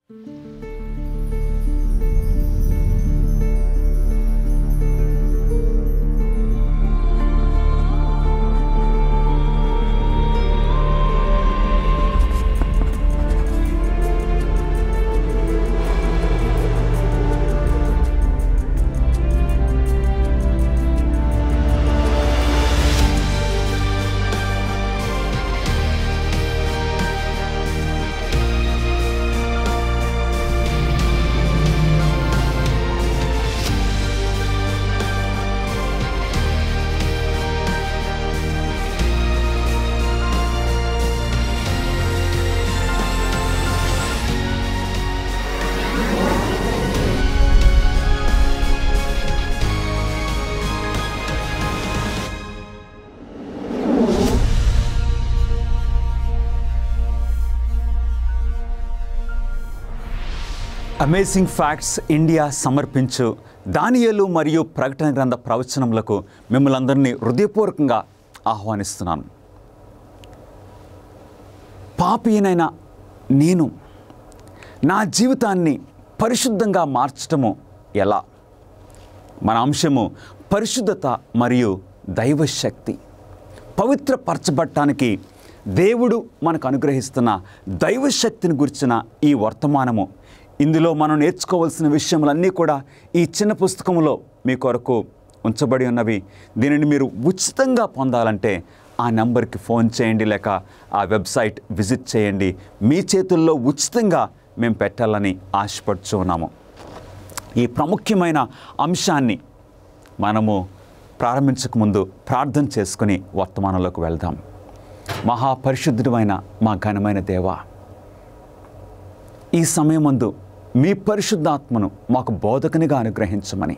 Amazing facts India సమర్పించు దానియేలు మరియు ప్రకటన గ్రంథ ప్రవచనములకు మిమ్మల్ని అందరినీ హృదయపూర్వకంగా ఆహ్వానిస్తున్నాను పాపియనైన నేను నా జీవితాన్ని పరిశుద్ధంగా మార్చటము ఎలా మన అంశము పరిశుద్ధత మరియు దైవశక్తి పవిత్రపరచబట్టానికి దేవుడు మనకు అనుగ్రహిస్తున్న దైవశక్తిని గురించిన ఈ వర్తమానము ఇందులో మనం నేర్చుకోవాల్సిన విషయములన్నీ కూడా ఈ చిన్న పుస్తకంలో మీ కొరకు ఉంచబడి ఉన్నవి దీనిని మీరు ఉచితంగా పొందాలంటే ఆ నెంబర్కి ఫోన్ చేయండి లేక ఆ వెబ్సైట్ విజిట్ చేయండి మీ చేతుల్లో ఉచితంగా మేము పెట్టాలని ఆశపడుచు ఉన్నాము ఈ ప్రాముఖ్యమైన అంశాన్ని మనము ప్రారంభించక ముందు ప్రార్థన చేసుకుని వర్తమానంలోకి వెళ్దాం మహాపరిశుద్ధుడమైన మా ఘనమైన దేవ ఈ సమయమందు మీ పరిశుద్ధాత్మను మాకు బోధకునిగా అనుగ్రహించమని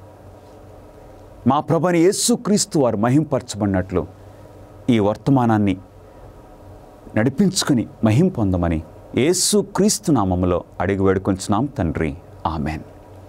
మా ప్రభుని యేసుక్రీస్తు వారు మహింపరచబడినట్లు ఈ వర్తమానాన్ని నడిపించుకుని మహిం పొందమని యేసుక్రీస్తు నామములో అడిగి వేడుకొంచున్నాం తండ్రి ఆమెన్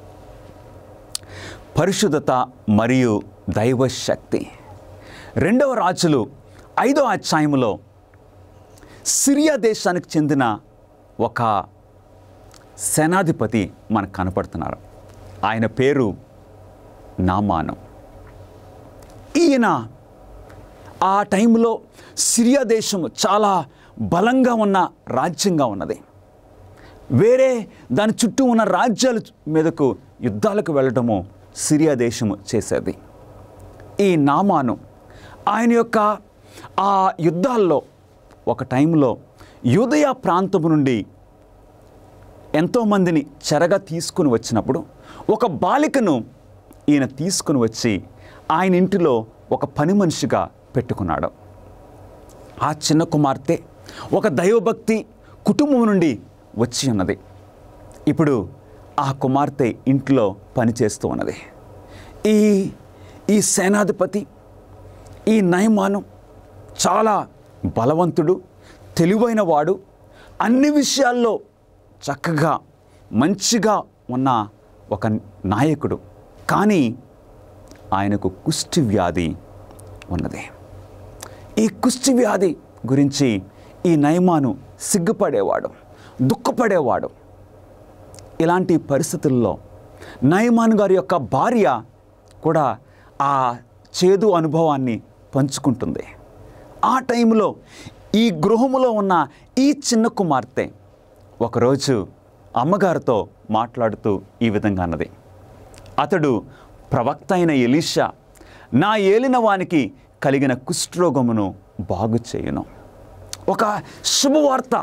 పరిశుద్ధత మరియు దైవశక్తి రెండవ రాజులు ఐదో అధ్యాయములో సిరియా దేశానికి చెందిన ఒక సేనాధిపతి మనకు కనపడుతున్నారు ఆయన పేరు నామానం ఈయన ఆ టైంలో సిరియా దేశం చాలా బలంగా ఉన్న రాజ్యంగా ఉన్నది వేరే దాని చుట్టూ ఉన్న రాజ్యాల మీదకు యుద్ధాలకు వెళ్ళడము సిరియా దేశము చేసేది ఈ నామాను ఆయన యొక్క ఆ యుద్ధాల్లో ఒక టైంలో యూదయ ప్రాంతము నుండి ఎంతోమందిని చెరగా తీసుకుని వచ్చినప్పుడు ఒక బాలికను ఈయన తీసుకుని వచ్చి ఆయన ఇంటిలో ఒక పని మనిషిగా పెట్టుకున్నాడు ఆ చిన్న కుమార్తె ఒక దైవభక్తి కుటుంబం నుండి వచ్చి ఉన్నది ఇప్పుడు ఆ కుమార్తె ఇంట్లో పనిచేస్తూ ఉన్నది ఈ ఈ సేనాధిపతి ఈ నయమాను చాలా బలవంతుడు తెలివైన వాడు అన్ని విషయాల్లో చక్కగా మంచిగా ఉన్న ఒక నాయకుడు కానీ ఆయనకు కుష్టి వ్యాధి ఉన్నది ఈ కుష్టి వ్యాధి గురించి ఈ నయమాను సిగ్గుపడేవాడు దుఃఖపడేవాడు ఇలాంటి పరిస్థితుల్లో నయమాన్ గారి యొక్క భార్య కూడా ఆ చేదు అనుభవాన్ని పంచుకుంటుంది ఆ టైంలో ఈ గృహములో ఉన్న ఈ చిన్న కుమార్తె ఒకరోజు అమ్మగారితో మాట్లాడుతూ ఈ విధంగా అన్నది అతడు ప్రవక్త అయిన ఎలీషా నా ఏలిన వానికి కలిగిన కుష్ఠరోగమును బాగు చేయును ఒక శుభవార్త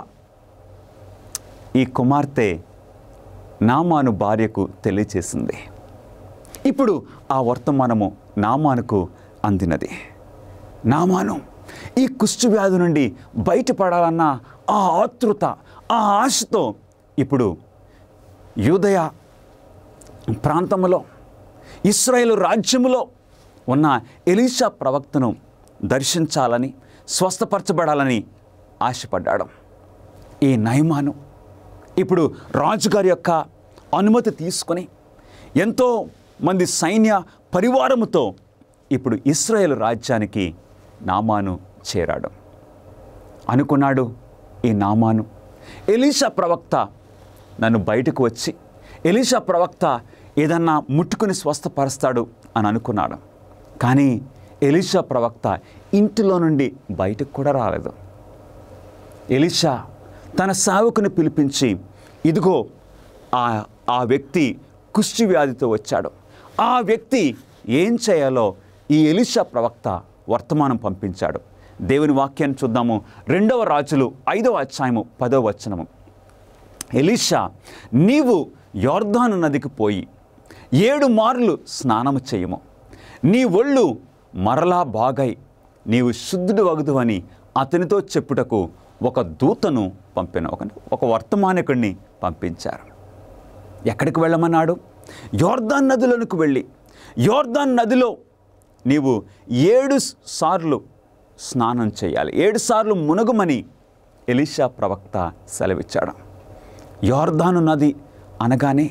ఈ కుమార్తె నామాను భార్యకు తెలియచేసింది ఇప్పుడు ఆ వర్తమానము నామానుకు అందినది నామాను ఈ కుష్టు వ్యాధి నుండి బయటపడాలన్న ఆ ఆతృత ఆ ఆశతో ఇప్పుడు యూదయ ప్రాంతంలో ఇస్రాయేల్ రాజ్యములో ఉన్న ఎలీషా ప్రవక్తను దర్శించాలని స్వస్థపరచబడాలని ఆశపడ్డాడు ఈ నయమాను ఇప్పుడు రాజుగారి యొక్క అనుమతి తీసుకొని ఎంతో మంది సైన్య పరివారముతో ఇప్పుడు ఇస్రాయేల్ రాజ్యానికి నామాను చేరాడు అనుకున్నాడు ఈ నామాను ఎలీషా ప్రవక్త నన్ను బయటకు వచ్చి ఎలీషా ప్రవక్త ఏదన్నా ముట్టుకుని స్వస్థపరుస్తాడు అని అనుకున్నాడు కానీ ఎలీషా ప్రవక్త ఇంటిలో నుండి బయటకు కూడా రాలేదు ఎలీషా తన సేవకుని పిలిపించి ఇదిగో ఆ ఆ వ్యక్తి కుష్టి వ్యాధితో వచ్చాడు ఆ వ్యక్తి ఏం చేయాలో ఈ ఎలీషా ప్రవక్త వర్తమానం పంపించాడు దేవుని వాక్యాన్ని చూద్దాము రెండవ రాజులు ఐదవ అధ్యాయము పదవ వచనము ఎలీషా నీవు యోర్ధాను నదికి పోయి ఏడు మార్లు స్నానము చేయము నీ ఒళ్ళు మరలా బాగై నీవు శుద్ధుడు వగుదువని అతనితో చెప్పుటకు ఒక దూతను పంపిన ఒక ఒక వర్తమానికుడిని పంపించారు ఎక్కడికి వెళ్ళమన్నాడు యోర్దాన్ నదిలోనికి వెళ్ళి యోర్దాన్ నదిలో నీవు ఏడు సార్లు స్నానం చేయాలి ఏడు సార్లు మునగమని ఎలీషా ప్రవక్త సెలవిచ్చాడు యోర్దాను నది అనగానే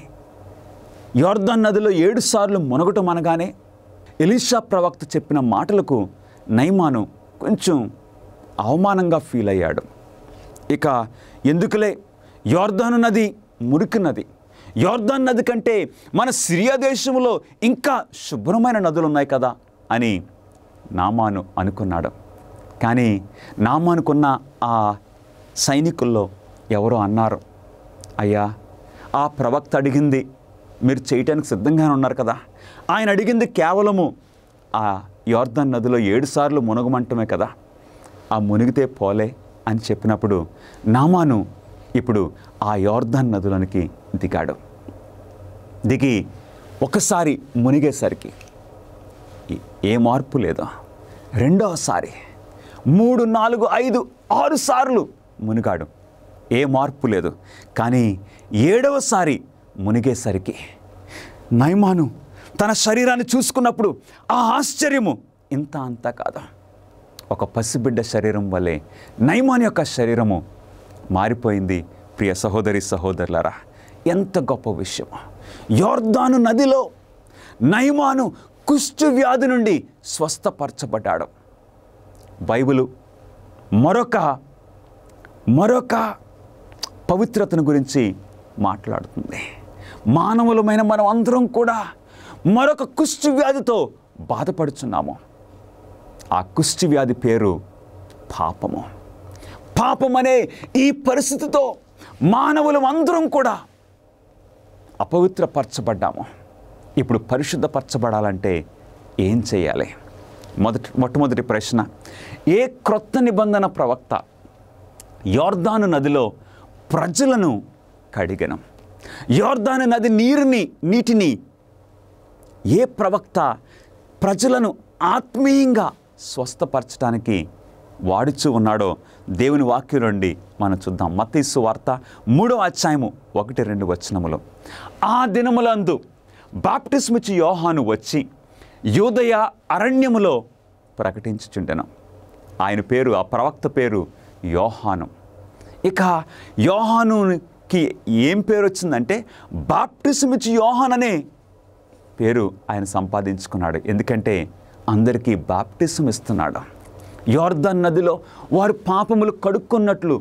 యోర్దాన్ నదిలో ఏడు సార్లు మునగటం అనగానే ఎలీషా ప్రవక్త చెప్పిన మాటలకు నైమాను కొంచెం అవమానంగా ఫీల్ అయ్యాడు ఇక ఎందుకులే యోర్దాను నది మురికి నది యోర్దాన్ నది కంటే మన సిరియా దేశంలో ఇంకా శుభ్రమైన నదులు ఉన్నాయి కదా అని నామాను అనుకున్నాడు కానీ నామానుకున్న ఆ సైనికుల్లో ఎవరో అన్నారు అయ్యా ఆ ప్రవక్త అడిగింది మీరు చేయటానికి సిద్ధంగానే ఉన్నారు కదా ఆయన అడిగింది కేవలము ఆ యోర్ధన్ నదిలో ఏడు సార్లు మునగమంటమే కదా ఆ మునిగితే పోలే అని చెప్పినప్పుడు నామాను ఇప్పుడు ఆ యోర్ధన్ నదులోనికి దిగాడు దిగి ఒకసారి మునిగేసరికి ఈ- ఏ మార్పు లేదు రెండవసారి మూడు నాలుగు ఐదు ఆరు సార్లు మునిగాడు ఏ మార్పు లేదు కానీ ఏడవసారి మునిగేసరికి నైమాను తన శరీరాన్ని చూసుకున్నప్పుడు ఆ ఆశ్చర్యము ఇంత అంత కాదు ఒక పసిబిడ్డ శరీరం వల్లే నైమాన్ యొక్క శరీరము మారిపోయింది ప్రియ సహోదరి సహోదరులారా ఎంత గొప్ప విషయం యోర్దాను నదిలో నైమాను కుష్టు వ్యాధి నుండి స్వస్థపరచబడ్డాడు బైబిలు మరొక మరొక పవిత్రతను గురించి మాట్లాడుతుంది మానవులమైన మనం అందరం కూడా మరొక కుష్టి వ్యాధితో బాధపడుచున్నాము ఆ కుష్టి వ్యాధి పేరు పాపము పాపం అనే ఈ పరిస్థితితో మానవులం అందరం కూడా అపవిత్రపరచబడ్డాము ఇప్పుడు పరిశుద్ధపరచబడాలంటే ఏం చేయాలి మొదటి మొట్టమొదటి ప్రశ్న ఏ క్రొత్త నిబంధన ప్రవక్త యోర్దాను నదిలో ప్రజలను కడిగను యోర్దాను నది నీరుని నీటిని ఏ ప్రవక్త ప్రజలను ఆత్మీయంగా స్వస్థపరచడానికి వాడుచూ ఉన్నాడో దేవుని వాక్యం నుండి మనం చూద్దాం మత్తీసు వార్త మూడో అధ్యాయము ఒకటి రెండు వచనములు ఆ దినములందు బాప్టిస్మిచ్చి యోహాను వచ్చి యూదయ అరణ్యములో ప్రకటించుచుండెను ఆయన పేరు ఆ ప్రవక్త పేరు యోహాను ఇక యోహానుకి ఏం పేరు వచ్చిందంటే బాప్టిజమిచ్చి యోహాన్ అనే పేరు ఆయన సంపాదించుకున్నాడు ఎందుకంటే అందరికీ బాప్టిజం ఇస్తున్నాడు యోర్ధన్ నదిలో వారు పాపములు కడుక్కున్నట్లు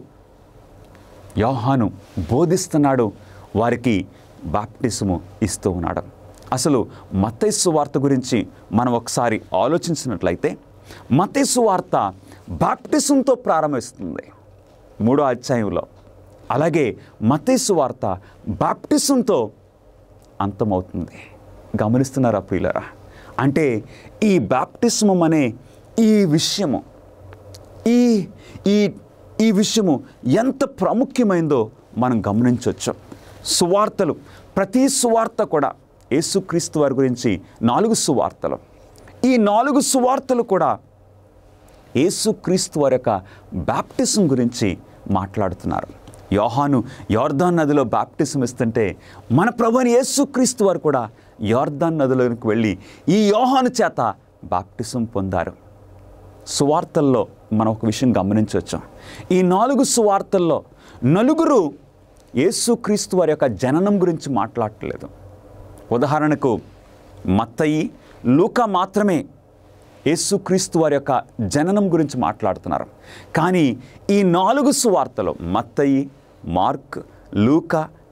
యోహాను బోధిస్తున్నాడు వారికి బాప్టిజము ఇస్తూ ఉన్నాడు అసలు మత్తైసు వార్త గురించి మనం ఒకసారి ఆలోచించినట్లయితే మత్తైసు వార్త బాప్టిజంతో ప్రారంభిస్తుంది మూడో అధ్యాయంలో అలాగే మత్తైసు వార్త బాప్టిజంతో అంతమవుతుంది గమనిస్తున్నారా ప్రియులరా అంటే ఈ బాప్టిస్మం అనే ఈ విషయము ఈ ఈ ఈ విషయము ఎంత ప్రాముఖ్యమైందో మనం గమనించవచ్చు సువార్తలు ప్రతి సువార్త కూడా యేసుక్రీస్తు వారి గురించి నాలుగు సువార్తలు ఈ నాలుగు సువార్తలు కూడా యేసుక్రీస్తు వారి యొక్క బ్యాప్టిజం గురించి మాట్లాడుతున్నారు యోహాను యోర్దాన్ నదిలో బ్యాప్టిజం ఇస్తుంటే మన ప్రభుని యేసుక్రీస్తు వారు కూడా యోర్దాన్ నదిలోకి వెళ్ళి ఈ యోహాను చేత బాప్టిజం పొందారు సువార్తల్లో మనం ఒక విషయం గమనించవచ్చు ఈ నాలుగు సువార్తల్లో నలుగురు యేసుక్రీస్తు వారి యొక్క జననం గురించి మాట్లాడట్లేదు ఉదాహరణకు మత్తయి లూకా మాత్రమే యేసుక్రీస్తు వారి యొక్క జననం గురించి మాట్లాడుతున్నారు కానీ ఈ నాలుగు సువార్తలు మత్తయి మార్క్ లూకా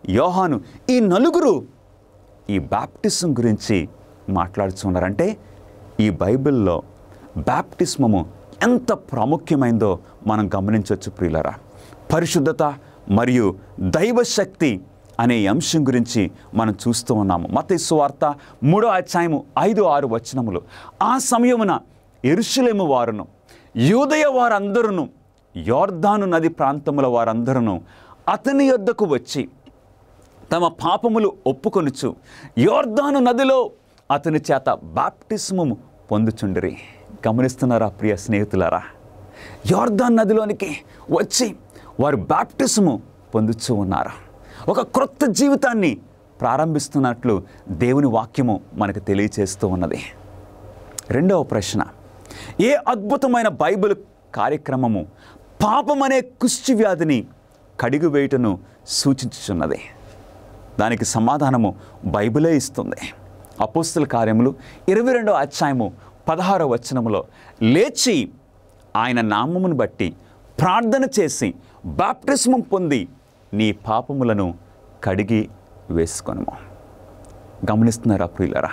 యోహాను ఈ నలుగురు ఈ బాప్టిజం గురించి మాట్లాడుతున్నారంటే ఈ బైబిల్లో బాప్టిస్మము ఎంత ప్రాముఖ్యమైందో మనం గమనించవచ్చు ప్రియులరా పరిశుద్ధత మరియు దైవశక్తి అనే ఈ అంశం గురించి మనం చూస్తూ ఉన్నాము మత వార్త మూడో అధ్యాయము ఐదు ఆరు వచనములు ఆ సమయమున ఎరుషులేము వారును యూదయ వారందరూ యోర్ధాను నది ప్రాంతముల వారందరూ అతని యొద్దకు వచ్చి తమ పాపములు ఒప్పుకొనుచు యోర్ధాను నదిలో అతని చేత బాప్టిస్మము పొందుచుండిరి గమనిస్తున్నారా ప్రియ స్నేహితులారా యోర్ధాన్ నదిలోనికి వచ్చి వారు బాప్టిస్ము పొందుచూ ఉన్నారు ఒక క్రొత్త జీవితాన్ని ప్రారంభిస్తున్నట్లు దేవుని వాక్యము మనకు తెలియచేస్తూ ఉన్నది రెండవ ప్రశ్న ఏ అద్భుతమైన బైబిల్ కార్యక్రమము పాపమనే కుష్టి వ్యాధిని కడిగివేయుటను సూచించుచున్నది దానికి సమాధానము బైబిలే ఇస్తుంది అపోస్తుల కార్యములు ఇరవై రెండవ అధ్యాయము పదహారో వచనములో లేచి ఆయన నామమును బట్టి ప్రార్థన చేసి బాప్టిస్మం పొంది నీ పాపములను కడిగి వేసుకొనుము గమనిస్తున్నారా ప్రియులరా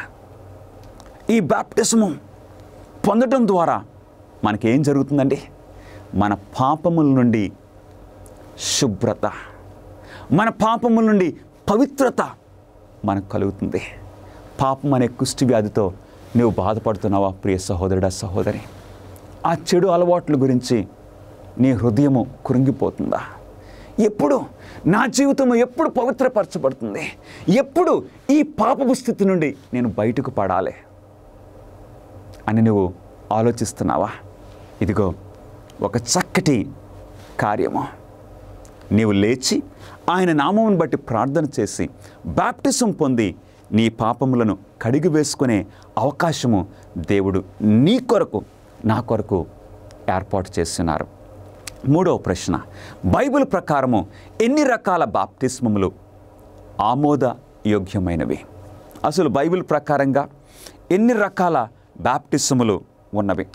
ఈ బాప్టిజము పొందటం ద్వారా మనకేం జరుగుతుందండి మన పాపముల నుండి శుభ్రత మన పాపముల నుండి పవిత్రత మనకు కలుగుతుంది పాపం అనే కుష్టి వ్యాధితో నువ్వు బాధపడుతున్నావా ప్రియ సహోదరుడా సహోదరి ఆ చెడు అలవాట్ల గురించి నీ హృదయము కృంగిపోతుందా ఎప్పుడు నా జీవితము ఎప్పుడు పవిత్రపరచబడుతుంది ఎప్పుడు ఈ పాపపు స్థితి నుండి నేను బయటకు పడాలి అని నువ్వు ఆలోచిస్తున్నావా ఇదిగో ఒక చక్కటి కార్యము నీవు లేచి ఆయన నామమును బట్టి ప్రార్థన చేసి బాప్టిజం పొంది నీ పాపములను కడిగి వేసుకునే అవకాశము దేవుడు నీ కొరకు నా కొరకు ఏర్పాటు చేస్తున్నారు మూడవ ప్రశ్న బైబిల్ ప్రకారము ఎన్ని రకాల బాప్తిస్మములు ఆమోదయోగ్యమైనవి అసలు బైబిల్ ప్రకారంగా ఎన్ని రకాల బాప్టిస్మములు ఉన్నవి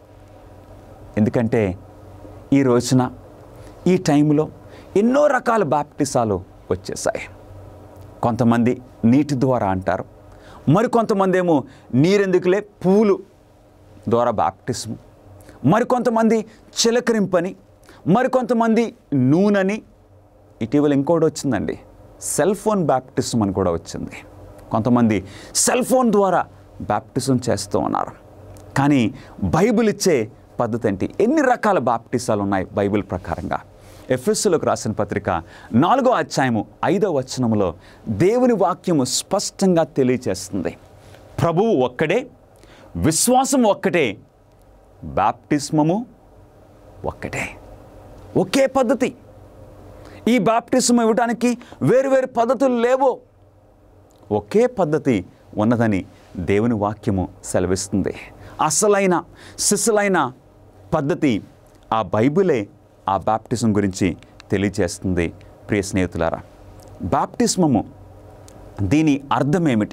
ఎందుకంటే ఈ రోజున ఈ టైంలో ఎన్నో రకాల బాప్టిసాలు వచ్చేసాయి కొంతమంది నీటి ద్వారా అంటారు మరికొంతమంది ఏమో నీరెందుకులే పూలు ద్వారా బాప్టిజం మరికొంతమంది చిలకరింపని మరికొంతమంది నూనెని ఇటీవల ఇంకోటి వచ్చిందండి సెల్ ఫోన్ బ్యాప్టిజం అని కూడా వచ్చింది కొంతమంది సెల్ ఫోన్ ద్వారా బ్యాప్టిజం చేస్తూ ఉన్నారు కానీ బైబిల్ ఇచ్చే పద్ధతి ఏంటి ఎన్ని రకాల బాప్టిసాలు ఉన్నాయి బైబిల్ ప్రకారంగా ఎఫ్ఎస్సులకు రాసిన పత్రిక నాలుగో అధ్యాయము ఐదో వచనములో దేవుని వాక్యము స్పష్టంగా తెలియచేస్తుంది ప్రభువు ఒక్కడే విశ్వాసం ఒక్కటే బాప్టిస్మము ఒక్కటే ఒకే పద్ధతి ఈ బాప్టిజం ఇవ్వడానికి వేరువేరు పద్ధతులు లేవు ఒకే పద్ధతి ఉన్నదని దేవుని వాక్యము సెలవిస్తుంది అసలైన సిసలైన పద్ధతి ఆ బైబిలే ఆ బాప్టిజం గురించి తెలియజేస్తుంది ప్రియ స్నేహితులారా బాప్టిస్మము దీని అర్థం ఏమిటి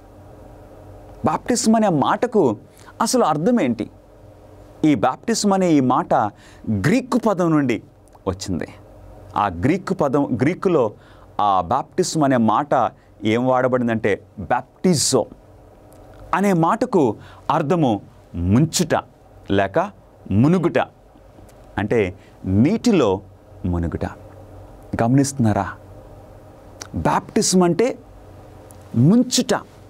బాప్టిజం అనే మాటకు అసలు అర్థం ఏంటి ఈ బాప్టిజం అనే ఈ మాట గ్రీకు పదం నుండి వచ్చింది ఆ గ్రీకు పదం గ్రీకులో ఆ బాప్టిజం అనే మాట ఏం వాడబడిందంటే బాప్టిజో అనే మాటకు అర్థము ముంచుట లేక మునుగుట అంటే నీటిలో మునుగుట గమనిస్తున్నారా బాప్టిజం అంటే ముంచుట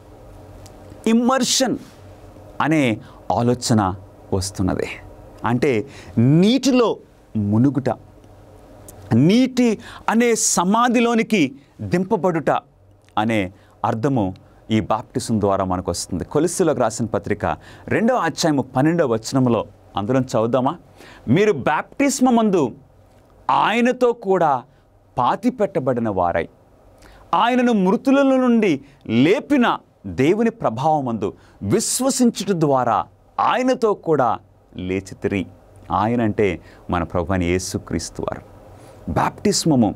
ఇమ్మర్షన్ అనే ఆలోచన వస్తున్నది అంటే నీటిలో మునుగుట నీటి అనే సమాధిలోనికి దింపబడుట అనే అర్థము ఈ బాప్టిజం ద్వారా మనకు వస్తుంది కొలిస్సులకు రాసిన పత్రిక రెండవ అధ్యాయము పన్నెండవ వచనంలో అందులో చదువుదామా మీరు బాప్టిస్మమందు ఆయనతో కూడా పాతి పెట్టబడిన వారై ఆయనను మృతుల నుండి లేపిన దేవుని ప్రభావమందు విశ్వసించుట ద్వారా ఆయనతో కూడా లేచితిరి ఆయన అంటే మన ప్రభు అని యేసుక్రీస్తు వారు బాప్టిస్మము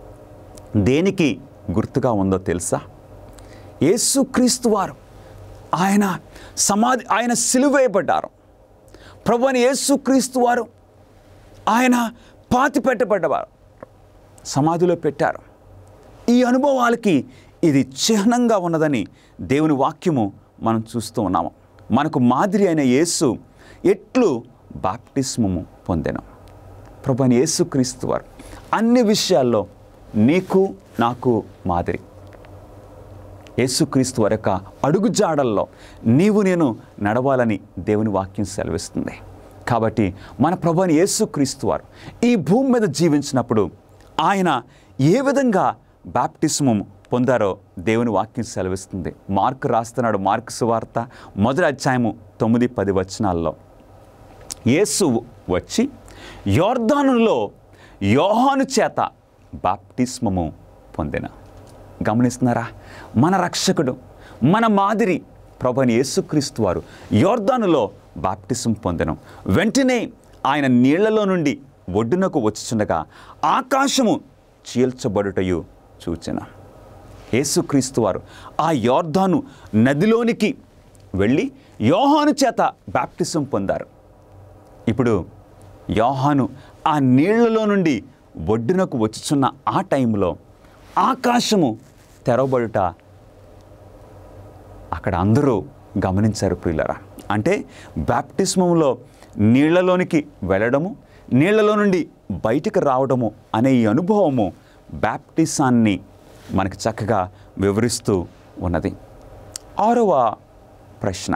దేనికి గుర్తుగా ఉందో తెలుసా యేసుక్రీస్తు వారు ఆయన సమాధి ఆయన సిలువేయబడ్డారు ప్రభు అని యేసుక్రీస్తు వారు ఆయన పాతి పెట్టబడ్డవారు సమాధిలో పెట్టారు ఈ అనుభవాలకి ఇది చిహ్నంగా ఉన్నదని దేవుని వాక్యము మనం చూస్తూ ఉన్నాము మనకు మాదిరి అయిన యేసు ఎట్లు బాప్టిస్మము పొందెను ప్రభు అయిన యేసుక్రీస్తు వారు అన్ని విషయాల్లో నీకు నాకు మాదిరి యేసుక్రీస్తు వారి యొక్క అడుగుజాడల్లో నీవు నేను నడవాలని దేవుని వాక్యం సెలవిస్తుంది కాబట్టి మన ప్రభు అయిన యేసుక్రీస్తు వారు ఈ భూమి మీద జీవించినప్పుడు ఆయన ఏ విధంగా బాప్టిస్మం పొందారో దేవుని వాక్యం సెలవిస్తుంది మార్కు రాస్తున్నాడు మార్కు సువార్త మొదటి అధ్యాయము తొమ్మిది పది వచనాల్లో యేసు వచ్చి యోర్దానులో యోహాను చేత బాప్టిస్మము పొందిన గమనిస్తున్నారా మన రక్షకుడు మన మాదిరి ప్రభుని యేసుక్రీస్తు వారు యోర్దానులో బాప్టిజం పొందెను వెంటనే ఆయన నీళ్లలో నుండి ఒడ్డునకు వచ్చుచుండగా ఆకాశము చీల్చబడుటయు చూచెను యేసుక్రీస్తు వారు ఆ యోర్ధాను నదిలోనికి వెళ్ళి యోహాను చేత బాప్టిజం పొందారు ఇప్పుడు యోహాను ఆ నీళ్లలో నుండి ఒడ్డునకు వచ్చుచున్న ఆ టైంలో ఆకాశము తెరవబడుట అక్కడ అందరూ గమనించారు ప్రియులరా అంటే బ్యాప్టిస్మంలో నీళ్లలోనికి వెళ్ళడము నీళ్లలో నుండి బయటికి రావడము అనే ఈ అనుభవము బ్యాప్టిసాన్ని మనకి చక్కగా వివరిస్తూ ఉన్నది ఆరవ ప్రశ్న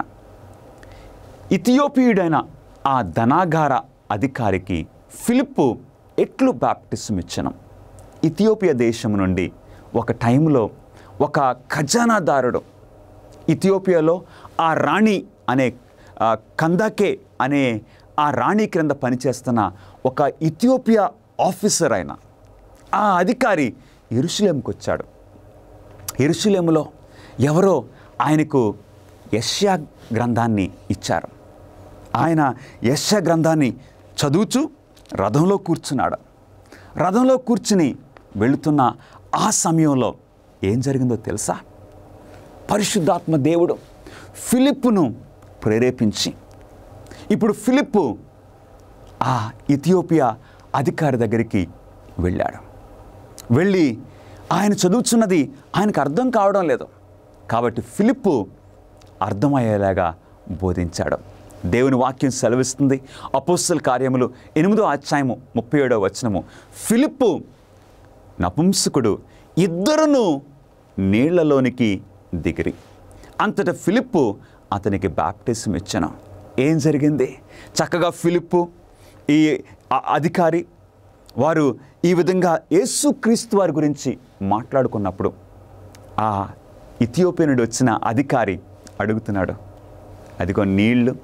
ఇథియోపియుడైన ఆ ధనాగార అధికారికి ఫిలిప్పు ఎట్లు బాప్టిజం ఇచ్చను ఇథియోపియా దేశం నుండి ఒక టైంలో ఒక ఖజానాదారుడు ఇథియోపియాలో ఆ రాణి అనే ఆ, కందాకే అనే ఆ రాణి క్రింద పనిచేస్తున్న ఒక ఇథియోపియా ఆఫీసర్ అయిన ఆ అధికారి ఇరుషులేంకి వచ్చాడు ఎరుషులేములో ఎవరో ఆయనకు యష్యా గ్రంథాన్ని ఇచ్చారు ఆయన యష్యా గ్రంథాన్ని చదువుచు రథంలో కూర్చున్నాడు రథంలో కూర్చుని వెళుతున్న ఆ సమయంలో ఏం జరిగిందో తెలుసా పరిశుద్ధాత్మ దేవుడు ఫిలిప్పును ప్రేరేపించి ఇప్పుడు ఫిలిప్పు ఆ ఇథియోపియా అధికారి దగ్గరికి వెళ్ళాడు వెళ్ళి ఆయన చదువుతున్నది ఆయనకు అర్థం కావడం లేదు కాబట్టి ఫిలిప్పు అర్థమయ్యేలాగా బోధించాడు దేవుని వాక్యం సెలవిస్తుంది అపోస్తల కార్యములు ఎనిమిదో అధ్యాయము ముప్పై ఏడో వచనము ఫిలిప్పు నపుంసకుడు ఇద్దరును నీళ్లలోనికి దిగిరి అంతటా ఫిలిప్పు అతనికి బాప్టిజం ఇచ్చను ఏం జరిగింది చక్కగా ఫిలిప్పు ఈ అ- అధికారి వారు ఈ విధంగా యేసుక్రీస్తు వారి గురించి మాట్లాడుకున్నప్పుడు ఆ ఇథియోపియనుడు వచ్చిన అధికారి అడుగుతున్నాడు అదిగో నీళ్లు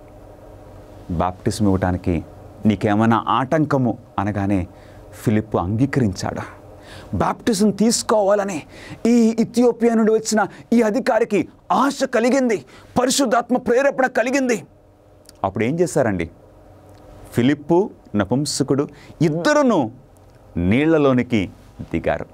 బాప్టిజం ఇవ్వటానికి నీకేమైనా ఆటంకము అనగానే ఫిలిప్ అంగీకరించాడు బాప్టిజం తీసుకోవాలని ఈ ఇథియోపియా నుండి వచ్చిన ఈ అధికారికి ఆశ కలిగింది పరిశుద్ధాత్మ ప్రేరేపణ కలిగింది అప్పుడు ఏం చేశారండి ఫిలిప్పు నపుంసకుడు ఇద్దరును నీళ్లలోనికి దిగారు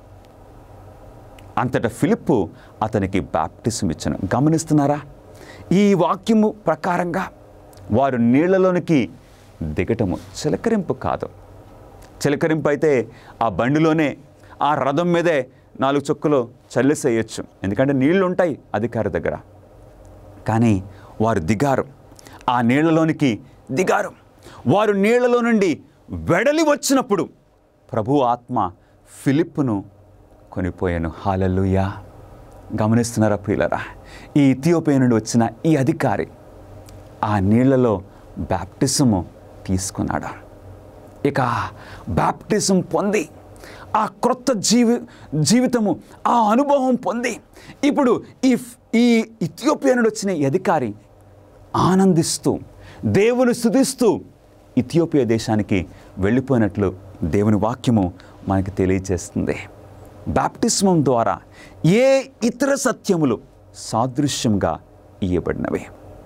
అంతటా ఫిలిప్పు అతనికి బాప్టిజం ఇచ్చను గమనిస్తున్నారా ఈ వాక్యము ప్రకారంగా వారు నీళ్లలోనికి దిగటము చిలకరింపు కాదు చిలకరింపు అయితే ఆ బండిలోనే ఆ రథం మీదే నాలుగు చొక్కులు చల్లేసేయచ్చు ఎందుకంటే నీళ్లు ఉంటాయి అధికారి దగ్గర కానీ వారు దిగారు ఆ నీళ్లలోనికి దిగారు వారు నీళ్లలో నుండి వెడలి వచ్చినప్పుడు ప్రభు ఆత్మ ఫిలిప్పును కొనిపోయాను హాలలుయా గమనిస్తున్నారా ప్రియులరా ఈ ఇథియోపియా నుండి వచ్చిన ఈ అధికారి ఆ నీళ్లలో బ్యాప్టిజము తీసుకున్నాడు ఇక బాప్టిజం పొంది ఆ క్రొత్త జీవి జీవితము ఆ అనుభవం పొంది ఇప్పుడు ఈ ఈ ఇథియోపియా నుండి వచ్చిన ఈ అధికారి ఆనందిస్తూ దేవుని స్తుతిస్తూ ఇథియోపియా దేశానికి వెళ్ళిపోయినట్లు దేవుని వాక్యము మనకి తెలియజేస్తుంది బాప్టిస్మం ద్వారా ఏ ఇతర సత్యములు సాదృశ్యంగా ఇయ్యబడినవి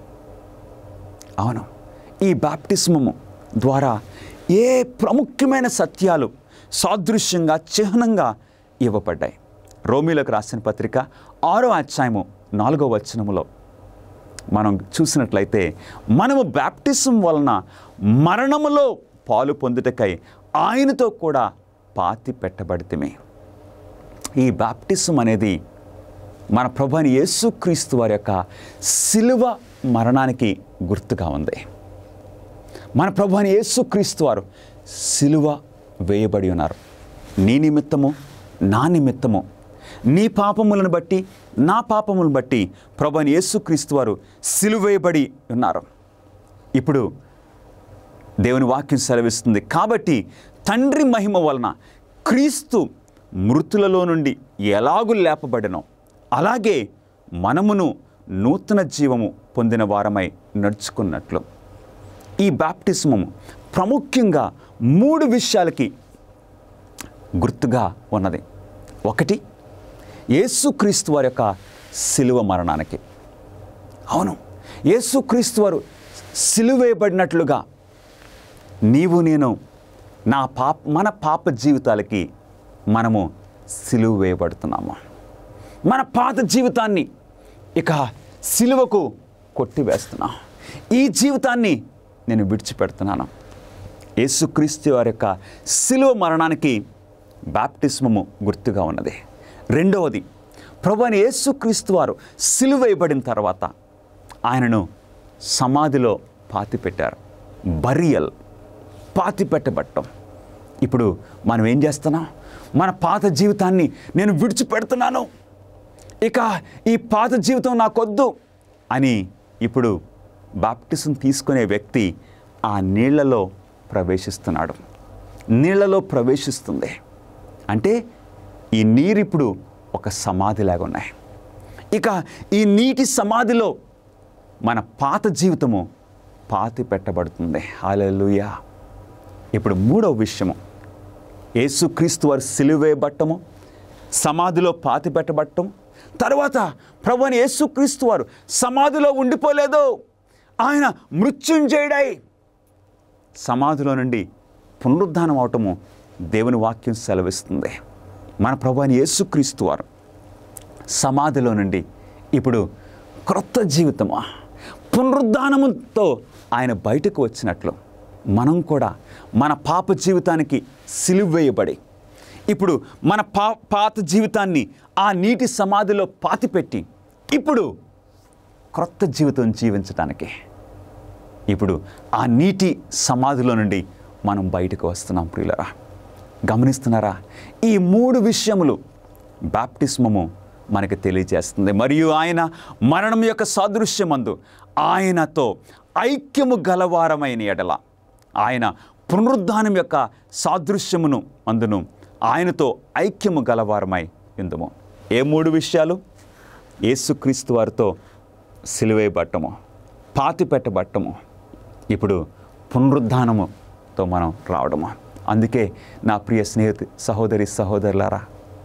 అవును ఈ బాప్టిస్మము ద్వారా ఏ ప్రముఖమైన సత్యాలు సాదృశ్యంగా చిహ్నంగా ఇవ్వబడ్డాయి రోమిలకు రాసిన పత్రిక ఆరో అధ్యాయము నాలుగో వచనములో మనం చూసినట్లయితే మనము బ్యాప్టిజం వలన మరణములో పాలు పొందుటకై ఆయనతో కూడా పాతి పెట్టబడితమే ఈ బాప్టిజం అనేది మన ప్రభు అయిన యేసుక్రీస్తు వారి యొక్క శిలువ మరణానికి గుర్తుగా ఉంది మన ప్రభు అయిన యేసుక్రీస్తు వారు శిలువ వేయబడి ఉన్నారు నీ నిమిత్తము నా నిమిత్తము నీ పాపములను బట్టి నా పాపములను బట్టి ప్రభు అయిన యేసుక్రీస్తు వారు సిలువ వేయబడి ఉన్నారు ఇప్పుడు దేవుని వాక్యం సెలవిస్తుంది కాబట్టి తండ్రి మహిమ వలన క్రీస్తు మృతులలో నుండి ఎలాగు లేపబడినో అలాగే మనమును నూతన జీవము పొందిన వారమై నడుచుకున్నట్లు ఈ బాప్టిస్మము ప్రాముఖ్యంగా మూడు విషయాలకి గుర్తుగా ఉన్నది ఒకటి యేసుక్రీస్తు వారి యొక్క శిలువ మరణానికి అవును యేసుక్రీస్తు వారు సిలువేయబడినట్లుగా నీవు నేను నా పాప మన పాప జీవితాలకి మనము సిలువ వేయబడుతున్నాము మన పాత జీవితాన్ని ఇక సిలువకు కొట్టివేస్తున్నాం ఈ జీవితాన్ని నేను విడిచిపెడుతున్నాను యేసుక్రీస్తు వారి యొక్క సిలువ మరణానికి బాప్టిస్మము గుర్తుగా ఉన్నది రెండవది ప్రభు అయిన యేసుక్రీస్తు వారు సిలువ వేయబడిన తర్వాత ఆయనను సమాధిలో పాతిపెట్టారు బరియల్ పాతి పెట్టబట్టం ఇప్పుడు మనం ఏం చేస్తున్నాం మన పాత జీవితాన్ని నేను విడిచిపెడుతున్నాను ఇక ఈ పాత జీవితం నాకొద్దు అని ఇప్పుడు బాప్టిజం తీసుకునే వ్యక్తి ఆ నీళ్లలో ప్రవేశిస్తున్నాడు నీళ్లలో ప్రవేశిస్తుంది అంటే ఈ నీరు ఇప్పుడు ఒక సమాధిలాగా ఉన్నాయి ఇక ఈ నీటి సమాధిలో మన పాత జీవితము పాతి పెట్టబడుతుంది హాలూయా ఇప్పుడు మూడవ విషయము యేసుక్రీస్తు వారు సిలువేయబట్టము సమాధిలో పాతి పెట్టబట్టం తర్వాత ప్రభు అని యేసుక్రీస్తు వారు సమాధిలో ఉండిపోలేదు ఆయన మృత్యుంజయుడై సమాధిలో నుండి పునరుద్ధానం అవటము దేవుని వాక్యం సెలవిస్తుంది మన ప్రభు అని యేసుక్రీస్తు వారు సమాధిలో నుండి ఇప్పుడు క్రొత్త జీవితము పునరుద్ధానముతో ఆయన బయటకు వచ్చినట్లు మనం కూడా మన పాప జీవితానికి సిలువేయబడి ఇప్పుడు మన పా పాత జీవితాన్ని ఆ నీటి సమాధిలో పాతిపెట్టి ఇప్పుడు క్రొత్త జీవితం జీవించడానికి ఇప్పుడు ఆ నీటి సమాధిలో నుండి మనం బయటకు వస్తున్నాం ప్రియులరా గమనిస్తున్నారా ఈ మూడు విషయములు బాప్టిస్మము మనకు తెలియజేస్తుంది మరియు ఆయన మరణం యొక్క సాదృశ్యమందు ఆయనతో ఐక్యము గలవారమైన ఎడల ఆయన పునరుద్ధానం యొక్క సాదృశ్యమును అందును ఆయనతో ఐక్యము గలవారమై ఇందుము ఏ మూడు విషయాలు యేసుక్రీస్తు వారితో సిలువేయబట్టము పాతి పెట్టబట్టము ఇప్పుడు పునరుద్ధానముతో మనం రావడము అందుకే నా ప్రియ స్నేహితు సహోదరి సహోదరులారా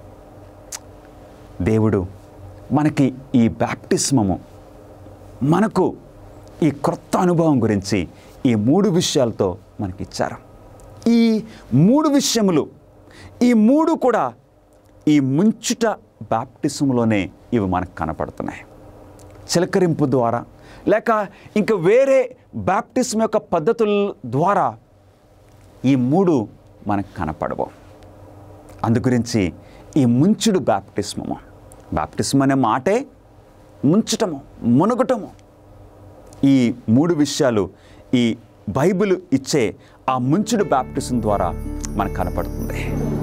దేవుడు మనకి ఈ బ్యాప్టిస్మము మనకు ఈ క్రొత్త అనుభవం గురించి ఈ మూడు విషయాలతో మనకిచ్చారు ఈ మూడు విషయములు ఈ మూడు కూడా ఈ ముంచుట బాప్టిజంలోనే ఇవి మనకు కనపడుతున్నాయి చిలకరింపు ద్వారా లేక ఇంకా వేరే బాప్టిజం యొక్క పద్ధతుల ద్వారా ఈ మూడు మనకు కనపడవు అందుగురించి ఈ ముంచుడు బాప్టిస్మము బాప్టిస్మ్ అనే మాటే ముంచటము మునుగటము ఈ మూడు విషయాలు ఈ బైబిల్ ఇచ్చే ఆ ముంచుడు బాప్టిజం ద్వారా మనకు కనపడుతుంది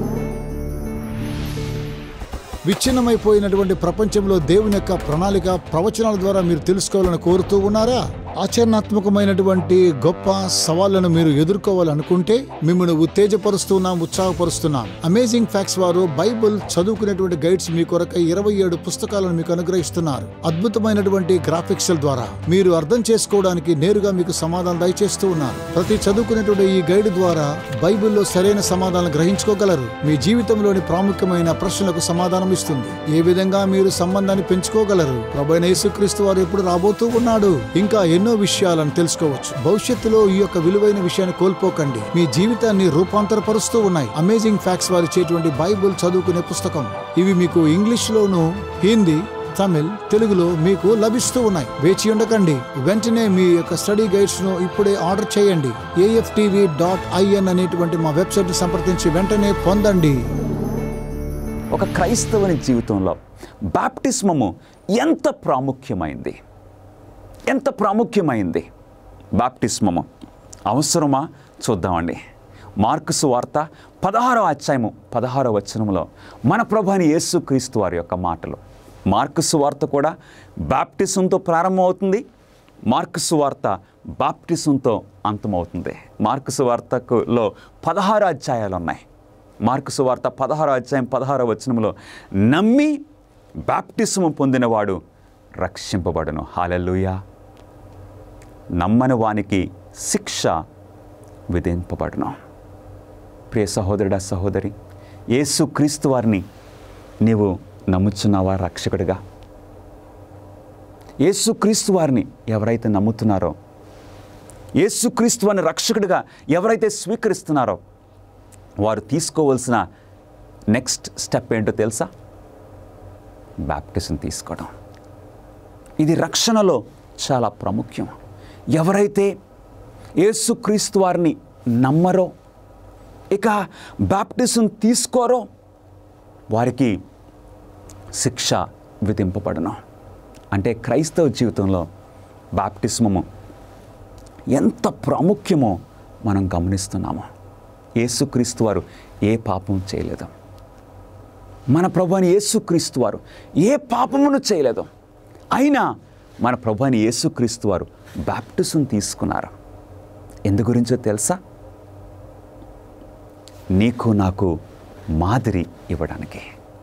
విచ్ఛిన్నమైపోయినటువంటి ప్రపంచంలో దేవుని యొక్క ప్రణాళిక ప్రవచనాల ద్వారా మీరు తెలుసుకోవాలని కోరుతూ ఉన్నారా ఆచరణాత్మకమైనటువంటి గొప్ప సవాళ్లను మీరు ఎదుర్కోవాలనుకుంటే మిమ్మల్ని ఉత్తేజపరుస్తున్నాం ఉత్సాహపరుస్తున్నాం అమేజింగ్ ఫ్యాక్ట్స్ వారు బైబిల్ చదువుకునేటువంటి గైడ్స్ మీ కొరకై ఇరవై ఏడు పుస్తకాలను మీకు అనుగ్రహిస్తున్నారు అద్భుతమైనటువంటి గ్రాఫిక్స్ ద్వారా మీరు అర్థం చేసుకోవడానికి నేరుగా మీకు సమాధానం దయచేస్తూ ఉన్నారు ప్రతి చదువుకునేటువంటి ఈ గైడ్ ద్వారా బైబిల్లో సరైన సమాధానం గ్రహించుకోగలరు మీ జీవితంలోని ప్రాముఖ్యమైన ప్రశ్నలకు సమాధానం ఇస్తుంది ఏ విధంగా మీరు సంబంధాన్ని పెంచుకోగలరు ప్రభైన యేసుక్రీస్తు వారు ఎప్పుడు రాబోతూ ఉన్నాడు ఇంకా ఎన్నో విషయాలను తెలుసుకోవచ్చు భవిష్యత్తులో ఈ యొక్క విలువైన విషయాన్ని కోల్పోకండి మీ జీవితాన్ని రూపాంతరపరుస్తూ ఉన్నాయి అమేజింగ్ ఫ్యాక్ట్స్ వారు ఇచ్చేటువంటి బైబుల్ చదువుకునే పుస్తకం ఇవి మీకు ఇంగ్లీష్ లోను హిందీ తమిళ్ తెలుగులో మీకు లభిస్తూ ఉన్నాయి వేచి ఉండకండి వెంటనే మీ యొక్క స్టడీ గైడ్స్ ను ఇప్పుడే ఆర్డర్ చేయండి ఏఎఫ్టీవీ డాట్ ఐఎన్ అనేటువంటి మా వెబ్సైట్ సంప్రదించి వెంటనే పొందండి ఒక క్రైస్తవుని జీవితంలో బాప్టిస్మము ఎంత ప్రాముఖ్యమైంది ఎంత ప్రాముఖ్యమైంది బాప్టిస్మము అవసరమా చూద్దామండి మార్కుసు వార్త పదహారో అధ్యాయము పదహారో వచనంలో మన ప్రభుని యేసుక్రీస్తు వారి యొక్క మాటలు మార్కుసు వార్త కూడా బాప్టిజంతో ప్రారంభమవుతుంది మార్కుసు వార్త బాప్టిజంతో అంతమవుతుంది మార్కుసు వార్తకులో పదహారు అధ్యాయాలు ఉన్నాయి మార్కుసు వార్త పదహారో అధ్యాయం పదహారో వచనంలో నమ్మి బాప్టిజము పొందినవాడు రక్షింపబడును హాలెల్లుయా నమ్మని వానికి శిక్ష విధింపబడును ప్రియ సహోదరుడా సహోదరి యేసు క్రీస్తు వారిని నీవు నమ్ముచున్నావా రక్షకుడిగా యేసు క్రీస్తు వారిని ఎవరైతే నమ్ముతున్నారో యేసు క్రీస్తు వారిని రక్షకుడిగా ఎవరైతే స్వీకరిస్తున్నారో వారు తీసుకోవలసిన నెక్స్ట్ స్టెప్ ఏంటో తెలుసా బ్యాప్టిజం తీసుకోవడం ఇది రక్షణలో చాలా ప్రాముఖ్యం ఎవరైతే యేసుక్రీస్తు వారిని నమ్మరో ఇక బాప్టిజం తీసుకోరో వారికి శిక్ష విధింపబడను అంటే క్రైస్తవ జీవితంలో బాప్టిస్మము ఎంత ప్రాముఖ్యమో మనం గమనిస్తున్నాము యేసుక్రీస్తు వారు ఏ పాపం చేయలేదు మన ప్రభు అని యేసుక్రీస్తు వారు ఏ పాపమును చేయలేదు అయినా మన ప్రభు అని యేసుక్రీస్తు వారు బాప్టిజం తీసుకున్నారు ఎందు గురించో తెలుసా నీకు నాకు మాదిరి ఇవ్వడానికి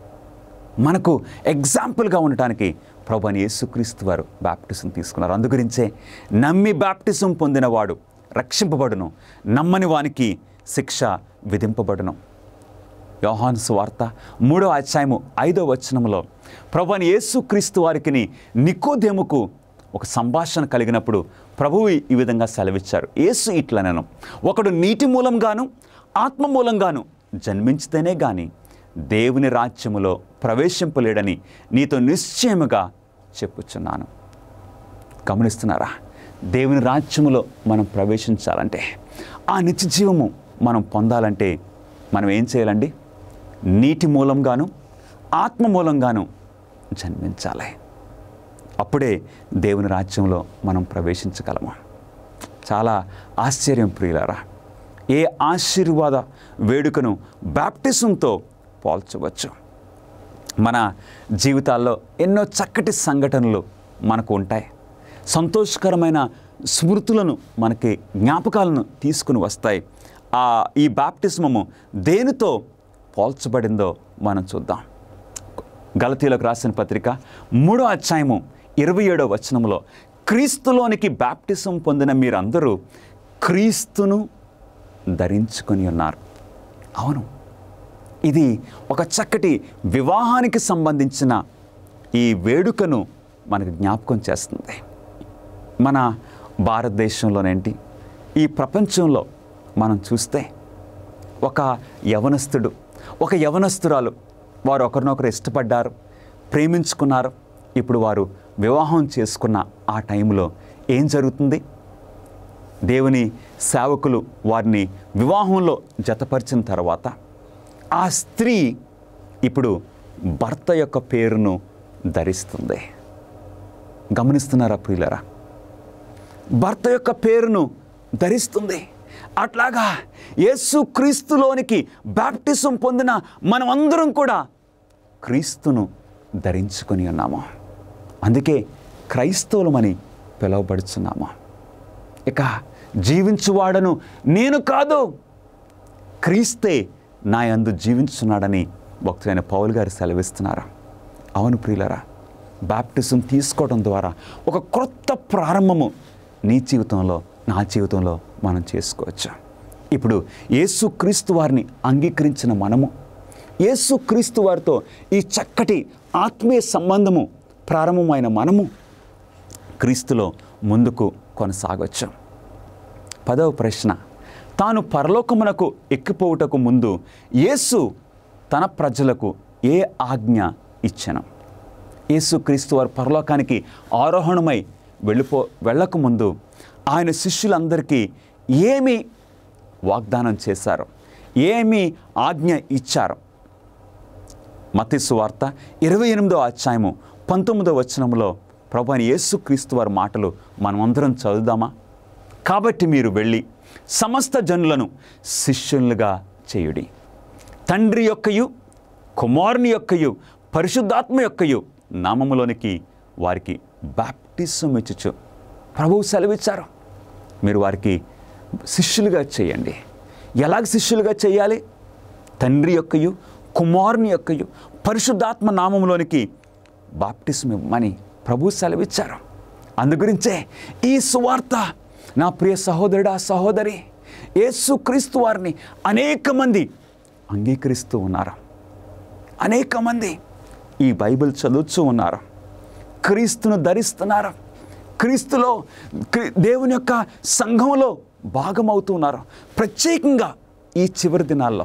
మనకు ఎగ్జాంపుల్గా ఉండటానికి ప్రభు అని యేసుక్రీస్తు వారు బాప్టిజం తీసుకున్నారు అందుగురించే నమ్మి బాప్టిజం పొందినవాడు రక్షింపబడును నమ్మని వానికి శిక్ష విధింపబడును యోహాను సువార్త మూడో అధ్యాయము ఐదో వచనంలో ప్రభు అని యేసుక్రీస్తు వారికి నికోదేముకు ఒక సంభాషణ కలిగినప్పుడు ప్రభువు ఈ విధంగా సెలవిచ్చారు యేసు ఇట్లనను ఒకడు నీటి మూలంగాను ఆత్మ మూలంగాను జన్మించితేనే గాని దేవుని రాజ్యములో ప్రవేశింపలేడని నీతో నిశ్చయముగా చెప్పుచున్నాను గమనిస్తున్నారా దేవుని రాజ్యములో మనం ప్రవేశించాలంటే ఆ నిత్య జీవము మనం పొందాలంటే మనం ఏం చేయాలండి నీటి మూలంగాను ఆత్మ మూలంగాను జన్మించాలి అప్పుడే దేవుని రాజ్యంలో మనం ప్రవేశించగలము చాలా ఆశ్చర్యం ప్రియులారా ఏ ఆశీర్వాద వేడుకను బ్యాప్టిజంతో పోల్చవచ్చు మన జీవితాల్లో ఎన్నో చక్కటి సంఘటనలు మనకు ఉంటాయి సంతోషకరమైన స్మృతులను మనకి జ్ఞాపకాలను తీసుకుని వస్తాయి ఆ ఈ బాప్టిజమము దేనితో పోల్చబడిందో మనం చూద్దాం గలతీలకు రాసిన పత్రిక మూడో అధ్యాయము ఇరవై ఏడో వచనంలో క్రీస్తులోనికి బాప్టిజం పొందిన మీరందరూ క్రీస్తును ధరించుకొని ఉన్నారు అవును ఇది ఒక చక్కటి వివాహానికి సంబంధించిన ఈ వేడుకను మనకు జ్ఞాపకం చేస్తుంది మన భారతదేశంలోనేంటి ఈ ప్రపంచంలో మనం చూస్తే ఒక యవనస్తుడు ఒక యవనస్తురాలు వారు ఒకరినొకరు ఇష్టపడ్డారు ప్రేమించుకున్నారు ఇప్పుడు వారు వివాహం చేసుకున్న ఆ టైంలో ఏం జరుగుతుంది దేవుని సేవకులు వారిని వివాహంలో జతపరిచిన తర్వాత ఆ స్త్రీ ఇప్పుడు భర్త యొక్క పేరును ధరిస్తుంది గమనిస్తున్నారా ప్రియులరా భర్త యొక్క పేరును ధరిస్తుంది అట్లాగా యేసు క్రీస్తులోనికి బాప్టిజం పొందిన మనమందరం కూడా క్రీస్తును ధరించుకొని ఉన్నాము అందుకే క్రైస్తవులమని పిలువబడుచున్నాము ఇక జీవించువాడను నేను కాదు క్రీస్తే నా యందు జీవించున్నాడని భక్తులైన పౌలు గారు సెలవిస్తున్నారు అవును ప్రియులరా బాప్టిజం తీసుకోవడం ద్వారా ఒక క్రొత్త ప్రారంభము నీ జీవితంలో నా జీవితంలో మనం చేసుకోవచ్చు ఇప్పుడు యేసు క్రీస్తు వారిని అంగీకరించిన మనము యేసు క్రీస్తు వారితో ఈ చక్కటి ఆత్మీయ సంబంధము ప్రారంభమైన మనము క్రీస్తులో ముందుకు కొనసాగవచ్చు పదవ ప్రశ్న తాను పరలోకమునకు ఎక్కిపోవుటకు ముందు యేసు తన ప్రజలకు ఏ ఆజ్ఞ ఇచ్చెను యేసు క్రీస్తు వారు పరలోకానికి ఆరోహణమై వెళ్ళిపో వెళ్ళకముందు ఆయన శిష్యులందరికీ ఏమి వాగ్దానం చేశారు ఏమి ఆజ్ఞ ఇచ్చారు మతిస్సు వార్త ఇరవై ఎనిమిదో అధ్యాయము పంతొమ్మిదో వచనంలో ప్రభు అయిన యేసుక్రీస్తు వారి మాటలు మనమందరం చదువుదామా కాబట్టి మీరు వెళ్ళి సమస్త జనులను శిష్యులుగా చేయుడి తండ్రి యొక్కయు కుమారుని యొక్కయు పరిశుద్ధాత్మ యొక్కయు నామములోనికి వారికి బాప్టిజం ఇచ్చుచు ప్రభువు సెలవిచ్చారు మీరు వారికి శిష్యులుగా చేయండి ఎలాగ శిష్యులుగా చేయాలి తండ్రి యొక్కయు కుమారుని యొక్కయు పరిశుద్ధాత్మ నామంలోనికి బాప్టిజం ఇవ్వమని ప్రభు సెలవిచ్చారు అందుగురించే ఈ సువార్త నా ప్రియ సహోదరుడా సహోదరి యేసు క్రీస్తు వారిని అనేక మంది అంగీకరిస్తూ ఉన్నారు అనేక మంది ఈ బైబిల్ చదువుతూ ఉన్నారు క్రీస్తును ధరిస్తున్నారు క్రీస్తులో క్రీ- దేవుని యొక్క సంఘంలో భాగమవుతూ ఉన్నారు ప్రత్యేకంగా ఈ చివరి దినాల్లో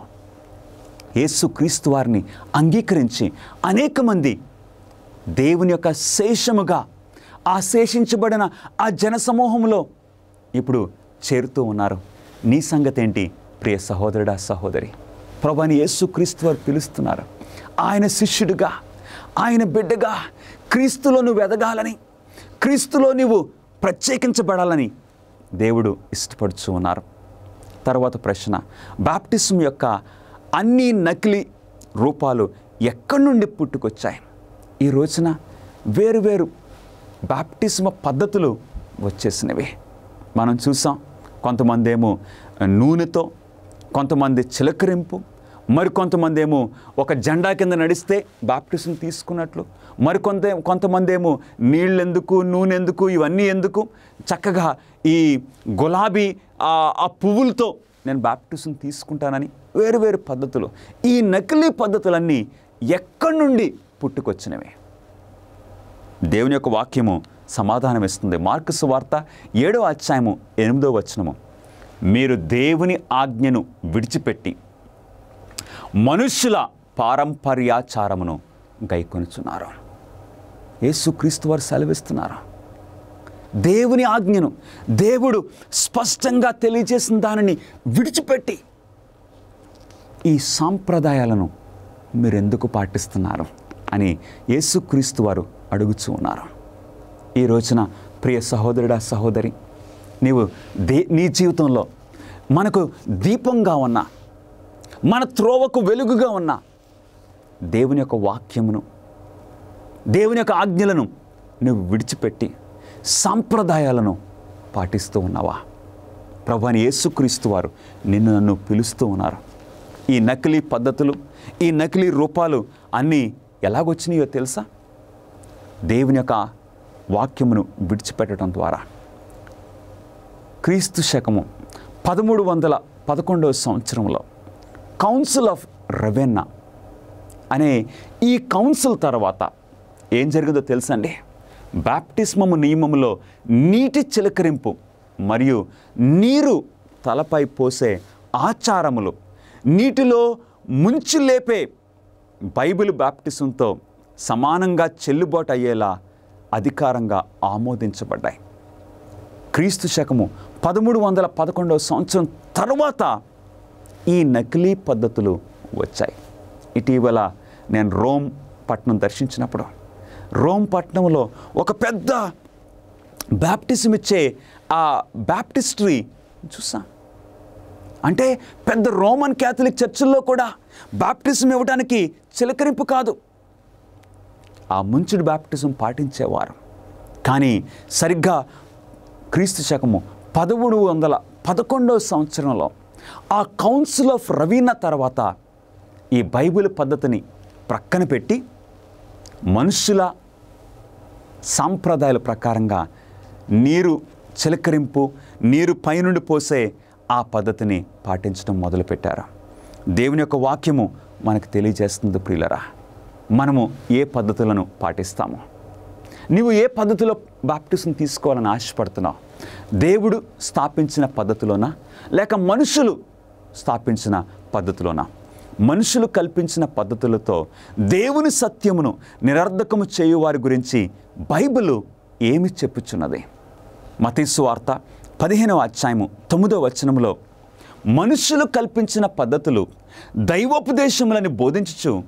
యేసు క్రీస్తు వారిని అంగీకరించి అనేక మంది దేవుని యొక్క శేషముగా ఆ శేషించబడిన ఆ జనసమూహంలో ఇప్పుడు చేరుతూ ఉన్నారు నీ సంగతి ఏంటి ప్రియ సహోదరుడా సహోదరి ప్రభాని యేసు క్రీస్తు వారు పిలుస్తున్నారు ఆయన శిష్యుడిగా ఆయన బిడ్డగా క్రీస్తులో నువ్వు ఎదగాలని క్రీస్తులో నువ్వు ప్రత్యేకించబడాలని దేవుడు ఇష్టపడుచు ఉన్నారు తర్వాత ప్రశ్న బాప్టిజం యొక్క అన్ని నకిలీ రూపాలు ఎక్కడి నుండి పుట్టుకొచ్చాయి ఈ రోజున వేరువేరు బాప్టిజం పద్ధతులు వచ్చేసినవి మనం చూసాం కొంతమంది ఏమో నూనెతో కొంతమంది చిలకరింపు మరి కొంతమంది ఏమో ఒక జెండా కింద నడిస్తే బాప్టిజం తీసుకున్నట్లు మరి కొంత కొంతమంది ఏమో నీళ్ళెందుకు నూనె ఎందుకు ఇవన్నీ ఎందుకు చక్కగా ఈ గులాబీ ఆ ఆ పువ్వులతో నేను బాప్టిజం తీసుకుంటానని వేరు వేరు పద్ధతులు ఈ నకిలీ పద్ధతులన్నీ ఎక్కడి నుండి పుట్టుకొచ్చినవి దేవుని యొక్క వాక్యము సమాధానం ఇస్తుంది మార్కు వార్త ఏడో అధ్యాయము ఎనిమిదో వచనము మీరు దేవుని ఆజ్ఞను విడిచిపెట్టి మనుష్యుల పారంపర్యాచారమును గైకొనుచున్నారు యేసుక్రీస్తు వారు సెలవిస్తున్నారు దేవుని ఆజ్ఞను దేవుడు స్పష్టంగా తెలియజేసిన దానిని విడిచిపెట్టి ఈ సాంప్రదాయాలను మీరు ఎందుకు పాటిస్తున్నారు అని యేసుక్రీస్తు వారు అడుగుచూ ఉన్నారు ఈ రోజున ప్రియ సహోదరుడా సహోదరి నీవు దే నీ జీవితంలో మనకు దీపంగా ఉన్న మన త్రోవకు వెలుగుగా ఉన్న దేవుని యొక్క వాక్యమును దేవుని యొక్క ఆజ్ఞలను నువ్వు విడిచిపెట్టి సాంప్రదాయాలను పాటిస్తూ ఉన్నావా ప్రభు అని యేసుక్రీస్తు వారు నిన్ను నన్ను పిలుస్తూ ఉన్నారు ఈ నకిలీ పద్ధతులు ఈ నకిలీ రూపాలు అన్నీ ఎలాగొచ్చినాయో తెలుసా దేవుని యొక్క వాక్యమును విడిచిపెట్టడం ద్వారా క్రీస్తు శకము పదమూడు వందల పదకొండవ సంవత్సరంలో కౌన్సిల్ ఆఫ్ రెవెన్నా అనే ఈ కౌన్సిల్ తర్వాత ఏం జరిగిందో తెలుసండి బాప్టిస్మము నియమములో నీటి చిలకరింపు మరియు నీరు తలపై పోసే ఆచారములు నీటిలో ముంచి లేపే బైబిల్ బాప్టిజంతో సమానంగా చెల్లుబాటు అయ్యేలా అధికారంగా ఆమోదించబడ్డాయి క్రీస్తు శకము పదమూడు వందల పదకొండవ సంవత్సరం తర్వాత ఈ నకిలీ పద్ధతులు వచ్చాయి ఇటీవల నేను రోమ్ పట్టణం దర్శించినప్పుడు రోమ్ పట్టణంలో ఒక పెద్ద బ్యాప్టిజం ఇచ్చే ఆ బ్యాప్టిస్ట్రీ చూసా అంటే పెద్ద రోమన్ క్యాథలిక్ చర్చిల్లో కూడా బాప్టిజం ఇవ్వడానికి చిలకరింపు కాదు ఆ ముంచుడు బాప్టిజం పాటించేవారు కానీ సరిగ్గా క్రీస్తు శకము పదమూడు వందల పదకొండవ సంవత్సరంలో ఆ కౌన్సిల్ ఆఫ్ రవీనా తర్వాత ఈ బైబిల్ పద్ధతిని ప్రక్కన పెట్టి మనుషుల సాంప్రదాయాల ప్రకారంగా నీరు చిలకరింపు నీరు పైనుండి పోసే ఆ పద్ధతిని పాటించడం మొదలుపెట్టారు దేవుని యొక్క వాక్యము మనకు తెలియజేస్తుంది ప్రియులరా మనము ఏ పద్ధతులను పాటిస్తాము నీవు ఏ పద్ధతిలో బాప్టిజం తీసుకోవాలని ఆశపడుతున్నావు దేవుడు స్థాపించిన పద్ధతిలోనా లేక మనుషులు స్థాపించిన పద్ధతిలోనా మనుషులు కల్పించిన పద్ధతులతో దేవుని సత్యమును నిరర్ధకము చేయు వారి గురించి బైబిల్ ఏమి చెప్పుచున్నది మతీసు వార్త పదిహేనవ అధ్యాయము తొమ్మిదవ వచనములో మనుషులు కల్పించిన పద్ధతులు దైవోపదేశములని బోధించుచు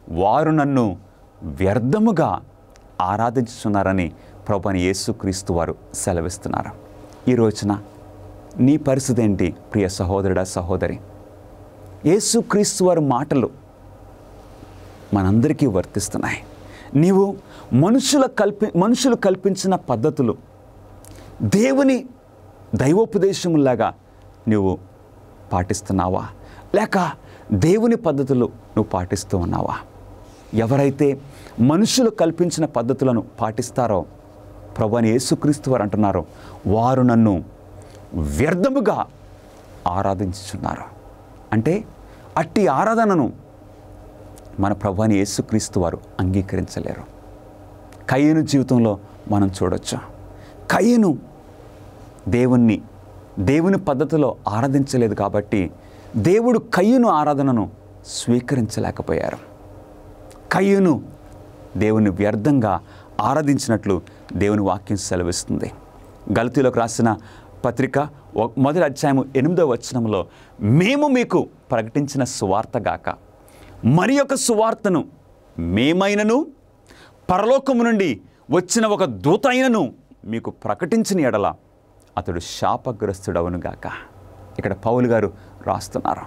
వారు నన్ను వ్యర్థముగా ఆరాధించుతున్నారని ప్రభుని యేసుక్రీస్తు వారు సెలవిస్తున్నారు ఈ రోజున నీ పరిస్థితి ఏంటి ప్రియ సహోదరుడా సహోదరి యేసుక్రీస్తు వారి మాటలు మనందరికీ వర్తిస్తున్నాయి నీవు మనుషుల కల్పి మనుషులు కల్పించిన పద్ధతులు దేవుని దైవోపదేశములాగా నువ్వు పాటిస్తున్నావా లేక దేవుని పద్ధతులు నువ్వు పాటిస్తూ ఉన్నావా ఎవరైతే మనుషులు కల్పించిన పద్ధతులను పాటిస్తారో ప్రభు అని యేసుక్రీస్తు వారు అంటున్నారో వారు నన్ను వ్యర్థముగా ఆరాధించుచున్నారు అంటే అట్టి ఆరాధనను మన ప్రభు అని యేసుక్రీస్తు వారు అంగీకరించలేరు కయ్యను జీవితంలో మనం చూడొచ్చు కయ్యను దేవుణ్ణి దేవుని పద్ధతిలో ఆరాధించలేదు కాబట్టి దేవుడు కయ్యను ఆరాధనను స్వీకరించలేకపోయారు కయ్యను దేవుని వ్యర్థంగా ఆరాధించినట్లు దేవుని వాక్యం సెలవిస్తుంది గలతీలోకి రాసిన పత్రిక ఒ- మొదటి అధ్యాయము ఎనిమిదవ వచనంలో మేము మీకు ప్రకటించిన సువార్తగాక మరి ఒక సువార్తను మేమైనను పరలోకము నుండి వచ్చిన ఒక దూత అయినను మీకు ప్రకటించిన ఎడల అతడు శాపగ్రస్తుడవనుగాక ఇక్కడ పౌలు గారు రాస్తున్నారు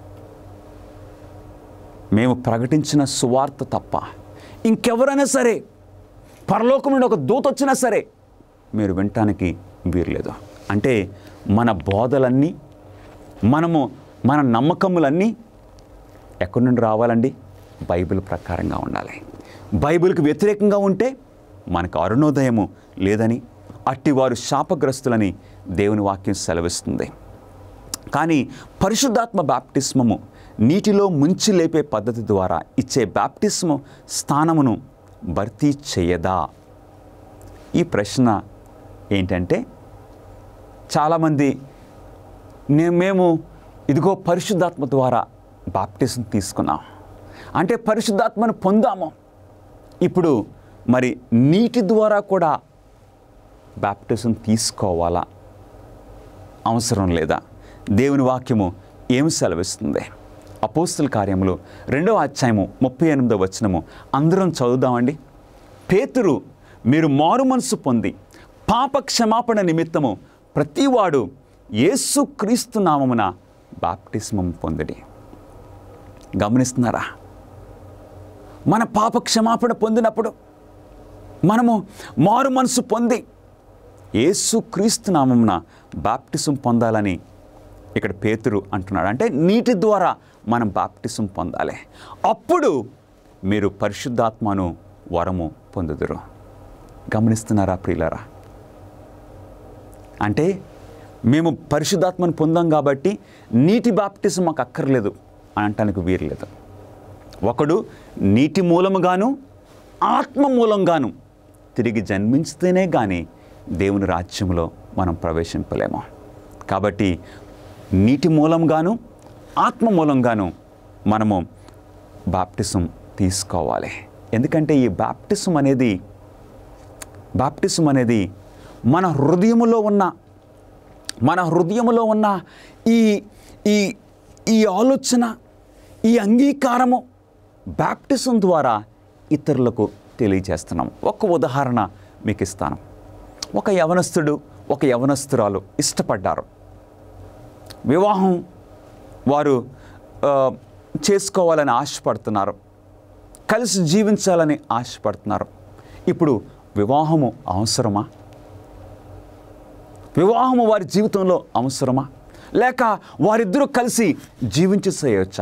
మేము ప్రకటించిన సువార్త తప్ప ఇంకెవరైనా సరే పరలోకం నుండి ఒక దూత వచ్చినా సరే మీరు వినటానికి వీరలేదు అంటే మన బోధలన్నీ మనము మన నమ్మకములన్నీ ఎక్కడి నుండి రావాలండి బైబిల్ ప్రకారంగా ఉండాలి బైబిల్కి వ్యతిరేకంగా ఉంటే మనకు అరుణోదయము లేదని అట్టివారు శాపగ్రస్తులని దేవుని వాక్యం సెలవిస్తుంది కానీ పరిశుద్ధాత్మ బాప్టిస్మము నీటిలో ముంచి లేపే పద్ధతి ద్వారా ఇచ్చే బాప్టిస్ము స్థానమును భర్తీ చేయదా ఈ ప్రశ్న ఏంటంటే చాలామంది నే- మేము ఇదిగో పరిశుద్ధాత్మ ద్వారా బాప్టిజం తీసుకున్నాం అంటే పరిశుద్ధాత్మను పొందాము ఇప్పుడు మరి నీటి ద్వారా కూడా బాప్టిజం తీసుకోవాలా అవసరం లేదా దేవుని వాక్యము ఏమి సెలవిస్తుంది అపోస్తుల కార్యములు రెండవ అధ్యాయము ముప్పై ఎనిమిదవ వచనము అందరం చదువుదామండి పేతురు మీరు మారు మనసు పొంది పాప క్షమాపణ నిమిత్తము ప్రతివాడు యేసు క్రీస్తు నామమున బాప్టిస్మం పొందడి గమనిస్తున్నారా మన పాప క్షమాపణ పొందినప్పుడు మనము మారు మనసు పొంది యేసు క్రీస్తు నామమున బాప్టిజం పొందాలని ఇక్కడ పేతురు అంటున్నాడు అంటే నీటి ద్వారా మనం బాప్టిజం పొందాలి అప్పుడు మీరు పరిశుద్ధాత్మను వరము పొందుదురు గమనిస్తున్నారా ప్రియులారా అంటే మేము పరిశుద్ధాత్మను పొందాం కాబట్టి నీటి బాప్టిజం మాకు అక్కర్లేదు అని అంటానికి వీరలేదు ఒకడు నీటి మూలముగాను ఆత్మ మూలంగాను తిరిగి జన్మించితేనే కానీ దేవుని రాజ్యంలో మనం ప్రవేశింపలేము కాబట్టి నీటి మూలంగాను ఆత్మ మూలంగాను మనము బాప్టిజం తీసుకోవాలి ఎందుకంటే ఈ బాప్టిజం అనేది బాప్టిజం అనేది మన హృదయములో ఉన్న మన హృదయములో ఉన్న ఈ ఈ ఈ ఆలోచన ఈ అంగీకారము బాప్టిజం ద్వారా ఇతరులకు తెలియజేస్తున్నాం ఒక ఉదాహరణ మీకు ఇస్తాను ఒక యవనస్తుడు ఒక యవనస్తురాలు ఇష్టపడ్డారు వివాహం వారు ఆ, చేసుకోవాలని ఆశపడుతున్నారు కలిసి జీవించాలని ఆశపడుతున్నారు ఇప్పుడు వివాహము అవసరమా వివాహము వారి జీవితంలో అవసరమా లేక వారిద్దరూ కలిసి జీవించేసేయచ్చా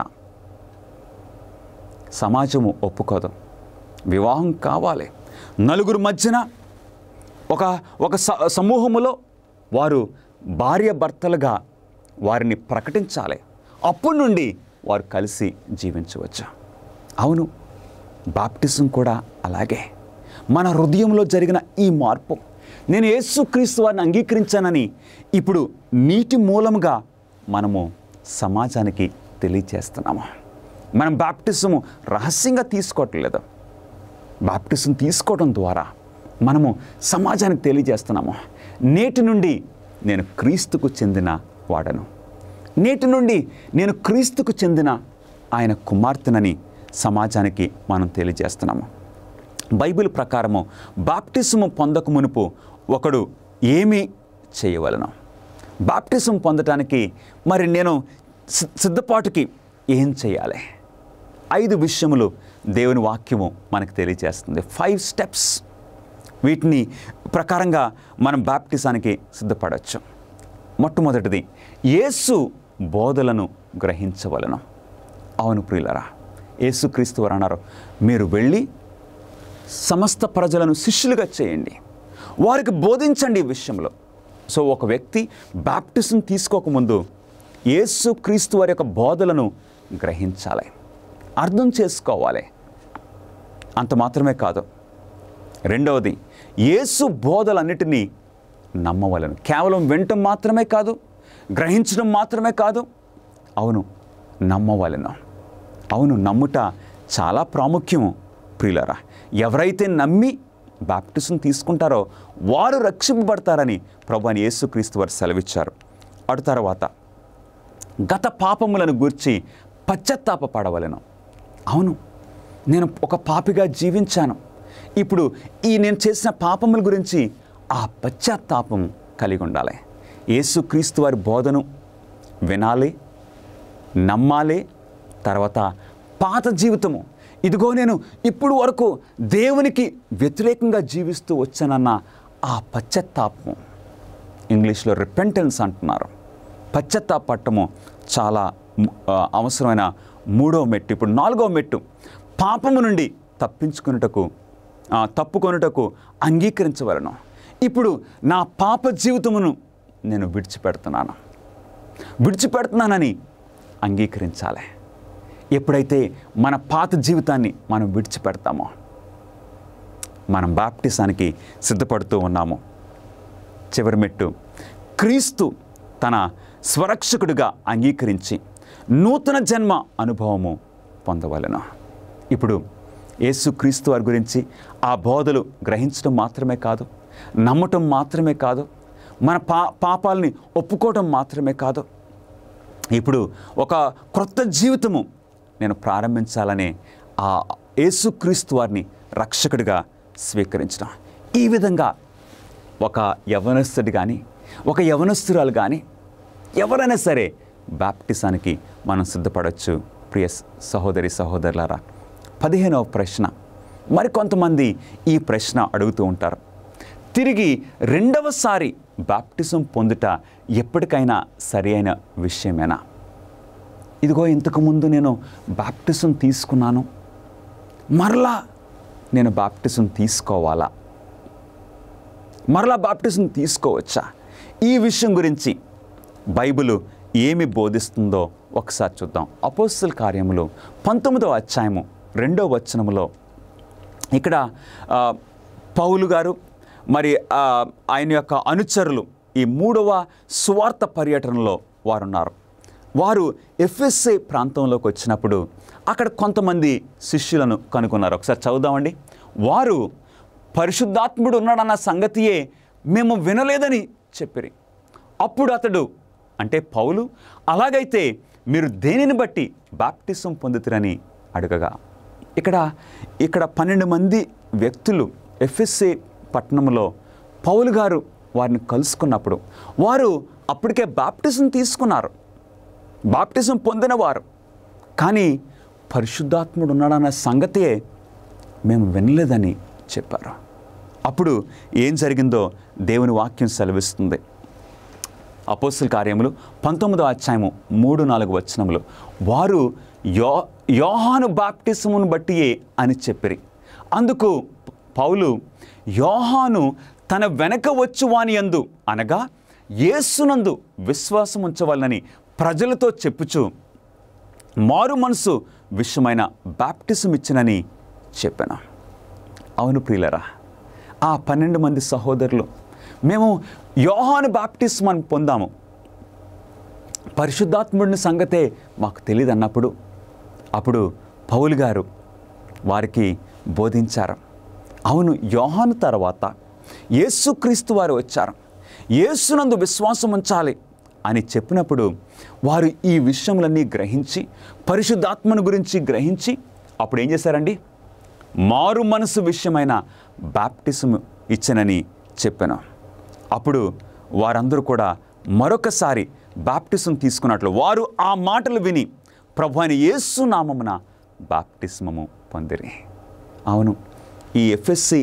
సమాజము ఒప్పుకోదు వివాహం కావాలి నలుగురు మధ్యన ఒక ఒక స- సమూహములో వారు భార్య భర్తలుగా వారిని ప్రకటించాలి అప్పటి నుండి వారు కలిసి జీవించవచ్చు అవును బాప్టిజం కూడా అలాగే మన హృదయంలో జరిగిన ఈ మార్పు నేను యేసుక్రీస్తు వారిని అంగీకరించానని ఇప్పుడు నీటి మూలముగా మనము సమాజానికి తెలియచేస్తున్నాము మనం బాప్టిజము రహస్యంగా తీసుకోవట్లేదు బాప్టిజం తీసుకోవడం ద్వారా మనము సమాజానికి తెలియజేస్తున్నాము నేటి నుండి నేను క్రీస్తుకు చెందిన వాడను నేటి నుండి నేను క్రీస్తుకు చెందిన ఆయన కుమార్తెనని సమాజానికి మనం తెలియజేస్తున్నాము బైబిల్ ప్రకారము బాప్టిజము పొందక మునుపు ఒకడు ఏమి చేయవలను బాప్టిజం పొందటానికి మరి నేను సి- సిద్ధపాటుకి ఏం చేయాలి ఐదు విషయములు దేవుని వాక్యము మనకు తెలియజేస్తుంది ఫైవ్ స్టెప్స్ వీటిని ప్రకారంగా మనం బాప్టిజానికి సిద్ధపడవచ్చు మొట్టమొదటిది యేసు బోధలను గ్రహించవలను అవును ప్రియులరా యేసుక్రీస్తు వారు అన్నారు మీరు వెళ్ళి సమస్త ప్రజలను శిష్యులుగా చేయండి వారికి బోధించండి ఈ విషయంలో సో ఒక వ్యక్తి బాప్టిజం తీసుకోకముందు యేసు క్రీస్తు వారి యొక్క బోధలను గ్రహించాలి అర్థం చేసుకోవాలి అంత మాత్రమే కాదు రెండవది యేసు బోధలన్నిటినీ నమ్మవలను కేవలం వినటం మాత్రమే కాదు గ్రహించడం మాత్రమే కాదు అవును నమ్మవలను అవును నమ్ముట చాలా ప్రాముఖ్యము ప్రియులరా ఎవరైతే నమ్మి బాప్టిజం తీసుకుంటారో వారు రక్షింపబడతారని ప్రభు అని యేసుక్రీస్తు వారు సెలవిచ్చారు అటు తర్వాత గత పాపములను గూర్చి పశ్చాత్తాప పడవలను అవును నేను ఒక పాపిగా జీవించాను ఇప్పుడు ఈ నేను చేసిన పాపముల గురించి ఆ పశ్చాత్తాపం కలిగి ఉండాలి యేసుక్రీస్తు వారి బోధను వినాలి నమ్మాలి తర్వాత పాత జీవితము ఇదిగో నేను ఇప్పుడు వరకు దేవునికి వ్యతిరేకంగా జీవిస్తూ వచ్చానన్న ఆ పశ్చాత్తాపము ఇంగ్లీష్లో రిపెంటెన్స్ అంటున్నారు పశ్చాత్తాపట్టము చాలా ము- ఆ, అవసరమైన మూడో మెట్టు ఇప్పుడు నాలుగో మెట్టు పాపము నుండి తప్పించుకున్నటకు ఆ, తప్పుకొనుటకు అంగీకరించవలను ఇప్పుడు నా పాప జీవితమును నేను విడిచిపెడుతున్నాను విడిచిపెడుతున్నానని అంగీకరించాలి ఎప్పుడైతే మన పాత జీవితాన్ని మనం విడిచిపెడతామో మనం బాప్టిసానికి సిద్ధపడుతూ ఉన్నాము చివరి మెట్టు క్రీస్తు తన స్వరక్షకుడిగా అంగీకరించి నూతన జన్మ అనుభవము పొందవలను ఇప్పుడు యేసుక్రీస్తు వారి గురించి ఆ బోధలు గ్రహించడం మాత్రమే కాదు నమ్మటం మాత్రమే కాదు మన పా పాపాలని ఒప్పుకోవడం మాత్రమే కాదు ఇప్పుడు ఒక క్రొత్త జీవితము నేను ప్రారంభించాలనే ఆ యేసుక్రీస్తు వారిని రక్షకుడిగా స్వీకరించడం ఈ విధంగా ఒక యవనస్తుడు కానీ ఒక యవనస్తురాలు కానీ ఎవరైనా సరే బాప్టిసానికి మనం సిద్ధపడవచ్చు ప్రియ సహోదరి సహోదరులారా పదిహేనవ ప్రశ్న మరికొంతమంది ఈ ప్రశ్న అడుగుతూ ఉంటారు తిరిగి రెండవసారి బాప్టిజం పొందుట ఎప్పటికైనా సరి అయిన విషయమేనా ఇదిగో ఇంతకుముందు నేను బాప్టిజం తీసుకున్నాను మరలా నేను బాప్టిజం తీసుకోవాలా మరలా బాప్టిజం తీసుకోవచ్చా ఈ విషయం గురించి బైబిల్ ఏమి బోధిస్తుందో ఒకసారి చూద్దాం అపోస్తుల కార్యములు పంతొమ్మిదవ అధ్యాయము రెండో వచనములో ఇక్కడ ఆ, పౌలు గారు మరి ఆ, ఆయన యొక్క అనుచరులు ఈ మూడవ సువార్త పర్యటనలో వారు ఉన్నారు వారు ఎఫ్ఎస్ఏ ప్రాంతంలోకి వచ్చినప్పుడు అక్కడ కొంతమంది శిష్యులను కనుగొన్నారు ఒకసారి చదువుదామండి వారు పరిశుద్ధాత్ముడు ఉన్నాడన్న సంగతియే మేము వినలేదని చెప్పిరి అప్పుడు అతడు అంటే పౌలు అలాగైతే మీరు దేనిని బట్టి బాప్టిజం పొందుతురని అడగగా ఇక్కడ ఇక్కడ పన్నెండు మంది వ్యక్తులు ఎఫ్ఎస్ఏ పట్టణంలో పౌలు గారు వారిని కలుసుకున్నప్పుడు వారు అప్పటికే బాప్టిజం తీసుకున్నారు బాప్టిజం పొందినవారు కానీ పరిశుద్ధాత్ముడు ఉన్నాడన్న సంగతే మేము వినలేదని చెప్పారు అప్పుడు ఏం జరిగిందో దేవుని వాక్యం సెలవిస్తుంది అపోస్తుల కార్యములు పంతొమ్మిదో అధ్యాయము మూడు నాలుగు వచనములు వారు యో యోహాను బాప్టిసమును బట్టియే అని చెప్పిరి అందుకు పౌలు యోహాను తన వెనక వచ్చు వాని యందు అనగా యేసునందు విశ్వాసం ఉంచవాలని ప్రజలతో చెప్పుచు మారు మనసు విషయమైన బాప్టిజం ఇచ్చినని చెప్పాను అవును ప్రియులరా ఆ పన్నెండు మంది సహోదరులు మేము యోహాను బాప్టిస్మని పొందాము పరిశుద్ధాత్ముడిని సంగతే మాకు తెలియదు అన్నప్పుడు అప్పుడు పౌలు గారు వారికి బోధించారు అవును యోహాను తర్వాత యేసుక్రీస్తు వారు వచ్చారు యేసునందు విశ్వాసం ఉంచాలి అని చెప్పినప్పుడు వారు ఈ విషయములన్నీ గ్రహించి పరిశుద్ధాత్మను గురించి గ్రహించి అప్పుడు ఏం చేశారండి మారు మనసు విషయమైన బాప్టిజం ఇచ్చనని చెప్పాను అప్పుడు వారందరూ కూడా మరొకసారి బాప్టిజం తీసుకున్నట్లు వారు ఆ మాటలు విని ప్రభు అయిన యేసు నామమున బాప్టిస్మము పొందిరి అవును ఈ ఎఫ్ఎస్సి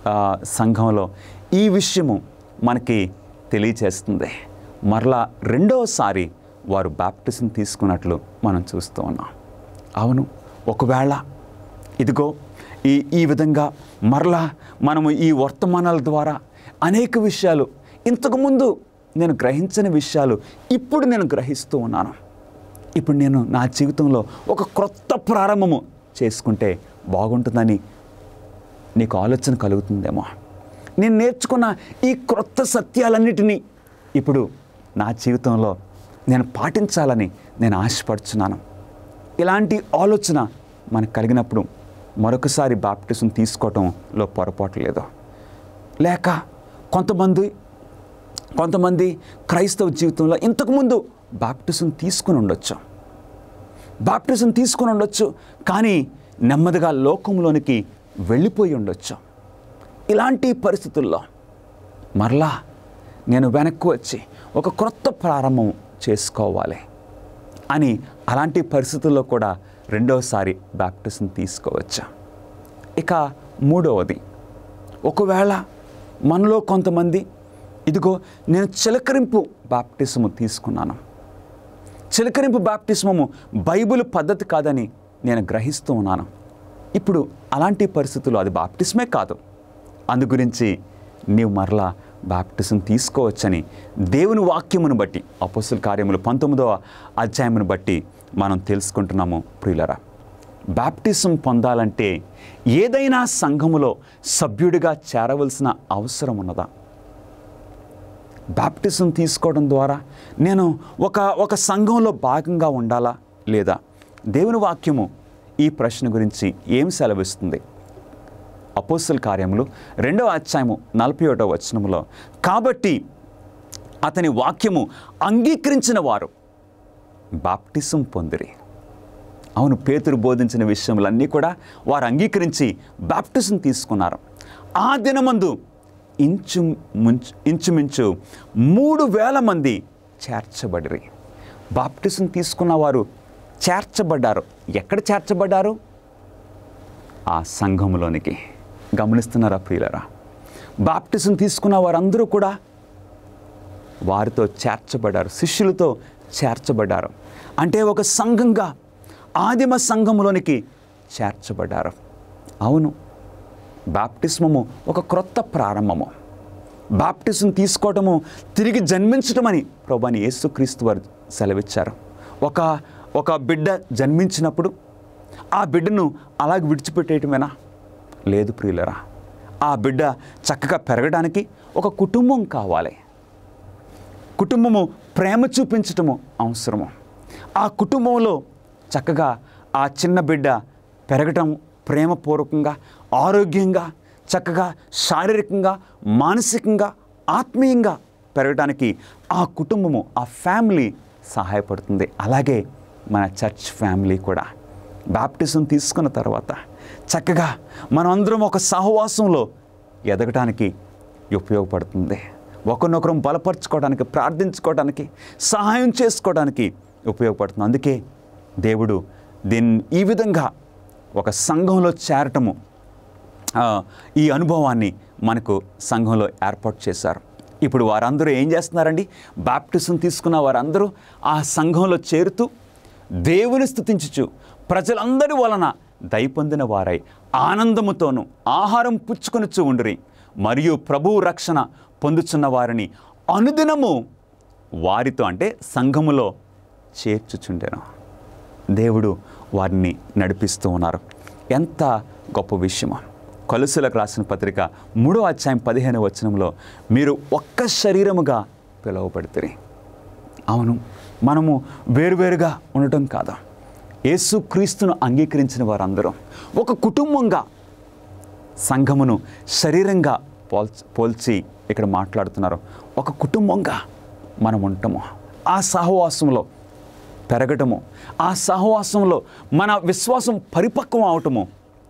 సంఘంలో ఈ విషయము మనకి తెలియచేస్తుంది మరలా రెండవసారి వారు బాప్టిజం తీసుకున్నట్లు మనం చూస్తూ ఉన్నాం అవును ఒకవేళ ఇదిగో ఈ ఈ విధంగా మరలా మనము ఈ వర్తమానాల ద్వారా అనేక విషయాలు ఇంతకుముందు నేను గ్రహించని విషయాలు ఇప్పుడు నేను గ్రహిస్తూ ఉన్నాను ఇప్పుడు నేను నా జీవితంలో ఒక క్రొత్త ప్రారంభము చేసుకుంటే బాగుంటుందని నీకు ఆలోచన కలుగుతుందేమో నేను నేర్చుకున్న ఈ క్రొత్త సత్యాలన్నిటినీ ఇప్పుడు నా జీవితంలో నేను పాటించాలని నేను ఆశపడుచున్నాను ఇలాంటి ఆలోచన మనకు కలిగినప్పుడు మరొకసారి బాప్టిజం తీసుకోవటంలో పొరపాటు లేదు లేక కొంతమంది కొంతమంది క్రైస్తవ జీవితంలో ఇంతకుముందు బాప్టిజం తీసుకుని ఉండొచ్చు బాప్టిజం తీసుకుని ఉండొచ్చు కానీ నెమ్మదిగా లోకంలోనికి వెళ్ళిపోయి ఉండొచ్చు ఇలాంటి పరిస్థితుల్లో మరలా నేను వెనక్కి వచ్చి ఒక క్రొత్త ప్రారంభం చేసుకోవాలి అని అలాంటి పరిస్థితుల్లో కూడా రెండవసారి బాప్టిజం తీసుకోవచ్చు ఇక మూడవది ఒకవేళ మనలో కొంతమంది ఇదిగో నేను చిలకరింపు బాప్టిజము తీసుకున్నాను చిలకరింపు బాప్టిస్మము బైబిల్ పద్ధతి కాదని నేను గ్రహిస్తూ ఉన్నాను ఇప్పుడు అలాంటి పరిస్థితుల్లో అది బాప్టిస్మే కాదు అందు గురించి నీవు మరలా బాప్టిజం తీసుకోవచ్చని దేవుని వాక్యమును బట్టి అపోస్తుల కార్యములు పంతొమ్మిదవ అధ్యాయమును బట్టి మనం తెలుసుకుంటున్నాము ప్రియులరా బాప్టిజం పొందాలంటే ఏదైనా సంఘములో సభ్యుడిగా చేరవలసిన అవసరం ఉన్నదా బాప్టిజం తీసుకోవడం ద్వారా నేను ఒక ఒక సంఘంలో భాగంగా ఉండాలా లేదా దేవుని వాక్యము ఈ ప్రశ్న గురించి ఏం సెలవిస్తుంది అపోస్తుల కార్యములు రెండవ అధ్యాయము నలభై ఒకటో వచనములో కాబట్టి అతని వాక్యము అంగీకరించిన వారు బాప్టిజం పొందిరి అవును పేతురు బోధించిన విషయములన్నీ కూడా వారు అంగీకరించి బాప్టిజం తీసుకున్నారు ఆ దినమందు ఇంచు ముంచు ఇంచుమించు మూడు వేల మంది చేర్చబడిరి బాప్టిజం తీసుకున్న వారు చేర్చబడ్డారు ఎక్కడ చేర్చబడ్డారు ఆ సంఘంలోనికి గమనిస్తున్నారా ప్రియులరా బాప్టిజం తీసుకున్న వారందరూ కూడా వారితో చేర్చబడ్డారు శిష్యులతో చేర్చబడ్డారు అంటే ఒక సంఘంగా ఆదిమ సంఘములోనికి చేర్చబడ్డారు అవును బాప్టిస్మము ఒక క్రొత్త ప్రారంభము బాప్టిజం తీసుకోవటము తిరిగి జన్మించటమని ప్రభాని యేసుక్రీస్తు వారు సెలవిచ్చారు ఒక ఒక బిడ్డ జన్మించినప్పుడు ఆ బిడ్డను అలాగ విడిచిపెట్టేయటమేనా లేదు ప్రియులరా ఆ బిడ్డ చక్కగా పెరగడానికి ఒక కుటుంబం కావాలి కుటుంబము ప్రేమ చూపించటము అవసరము ఆ కుటుంబంలో చక్కగా ఆ చిన్న బిడ్డ పెరగటం ప్రేమపూర్వకంగా ఆరోగ్యంగా చక్కగా శారీరకంగా మానసికంగా ఆత్మీయంగా పెరగడానికి ఆ కుటుంబము ఆ ఫ్యామిలీ సహాయపడుతుంది అలాగే మన చర్చ్ ఫ్యామిలీ కూడా బాప్టిజం తీసుకున్న తర్వాత చక్కగా మనమందరం ఒక సహవాసంలో ఎదగటానికి ఉపయోగపడుతుంది ఒకరినొకరం బలపరచుకోవడానికి ప్రార్థించుకోవడానికి సహాయం చేసుకోవడానికి ఉపయోగపడుతుంది అందుకే దేవుడు దీన్ని ఈ విధంగా ఒక సంఘంలో చేరటము ఆ, ఈ అనుభవాన్ని మనకు సంఘంలో ఏర్పాటు చేశారు ఇప్పుడు వారందరూ ఏం చేస్తున్నారండి బాప్టిజం తీసుకున్న వారందరూ ఆ సంఘంలో చేరుతూ దేవుని స్థుతించుచు ప్రజలందరి వలన దయపొందిన వారై ఆనందముతోనూ ఆహారం పుచ్చుకొనుచు ఉండిరి మరియు ప్రభువు రక్షణ పొందుచున్న వారిని అనుదినము వారితో అంటే సంఘములో చేర్చుచుండెను దేవుడు వారిని నడిపిస్తూ ఉన్నారు ఎంత గొప్ప విషయమో కొలసులకు రాసిన పత్రిక మూడో అధ్యాయం పదిహేను వచనంలో మీరు ఒక్క శరీరముగా పిలువబడుతుంది అవును మనము వేరువేరుగా ఉండటం కాదు యేసుక్రీస్తును అంగీకరించిన వారందరూ ఒక కుటుంబంగా సంఘమును శరీరంగా పోల్చి పోల్చి ఇక్కడ మాట్లాడుతున్నారు ఒక కుటుంబంగా మనం ఉంటాము ఆ సహవాసంలో పెరగటము ఆ సహవాసంలో మన విశ్వాసం పరిపక్వం అవటము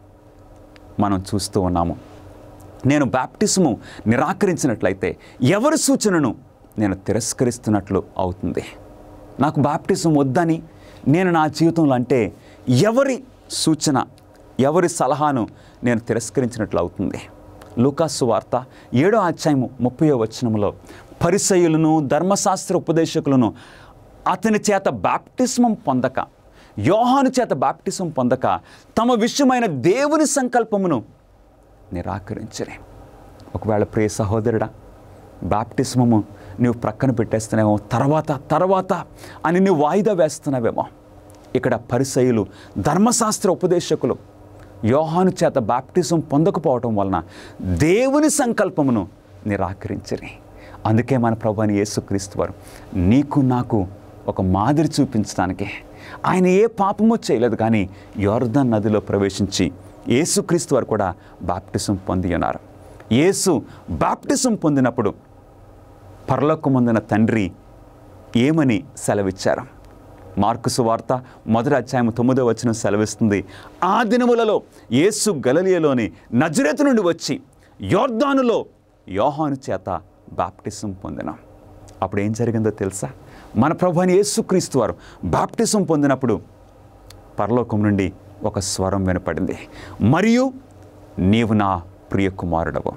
మనం చూస్తూ ఉన్నాము నేను బ్యాప్టిజము నిరాకరించినట్లయితే ఎవరి సూచనను నేను తిరస్కరిస్తున్నట్లు అవుతుంది నాకు బ్యాప్టిజం వద్దని నేను నా జీవితంలో అంటే ఎవరి సూచన ఎవరి సలహాను నేను తిరస్కరించినట్లు అవుతుంది లూకాసు వార్త ఏడో అధ్యాయము ముప్పయో వచనంలో పరిసయులను ధర్మశాస్త్ర ఉపదేశకులను అతని చేత బ్యాప్టిస్మం పొందక యోహాను చేత బ్యాప్టిజం పొందక తమ విషయమైన దేవుని సంకల్పమును నిరాకరించరే ఒకవేళ ప్రియ సహోదరుడా బాప్టిస్మము నువ్వు ప్రక్కన పెట్టేస్తున్నావేమో తర్వాత తర్వాత అని నువ్వు వాయిదా వేస్తున్నావేమో ఇక్కడ పరిసయులు ధర్మశాస్త్ర ఉపదేశకులు యోహాను చేత బాప్టిజం పొందకపోవటం వలన దేవుని సంకల్పమును నిరాకరించరి అందుకే మన ప్రభుని యేసుక్రీస్తు వారు నీకు నాకు ఒక మాదిరి చూపించడానికి ఆయన ఏ పాపమో చేయలేదు కానీ యోర్ధన్ నదిలో ప్రవేశించి యేసుక్రీస్తు వారు కూడా బాప్టిజం పొంది ఉన్నారు యేసు బాప్టిజం పొందినప్పుడు పరలోకమందున తండ్రి ఏమని సెలవిచ్చారు మార్కుసు వార్త మొదటి అధ్యాయం తొమ్మిదో వచనం సెలవిస్తుంది ఆ దినములలో యేసు గలలియలోని నజరేతు నుండి వచ్చి యోర్దానులో యోహాను చేత బాప్టిజం పొందినాం అప్పుడు ఏం జరిగిందో తెలుసా మన ప్రభు అని యేసుక్రీస్తు వారు బాప్టిజం పొందినప్పుడు పరలోకం నుండి ఒక స్వరం వినపడింది మరియు నీవు నా ప్రియ కుమారుడవు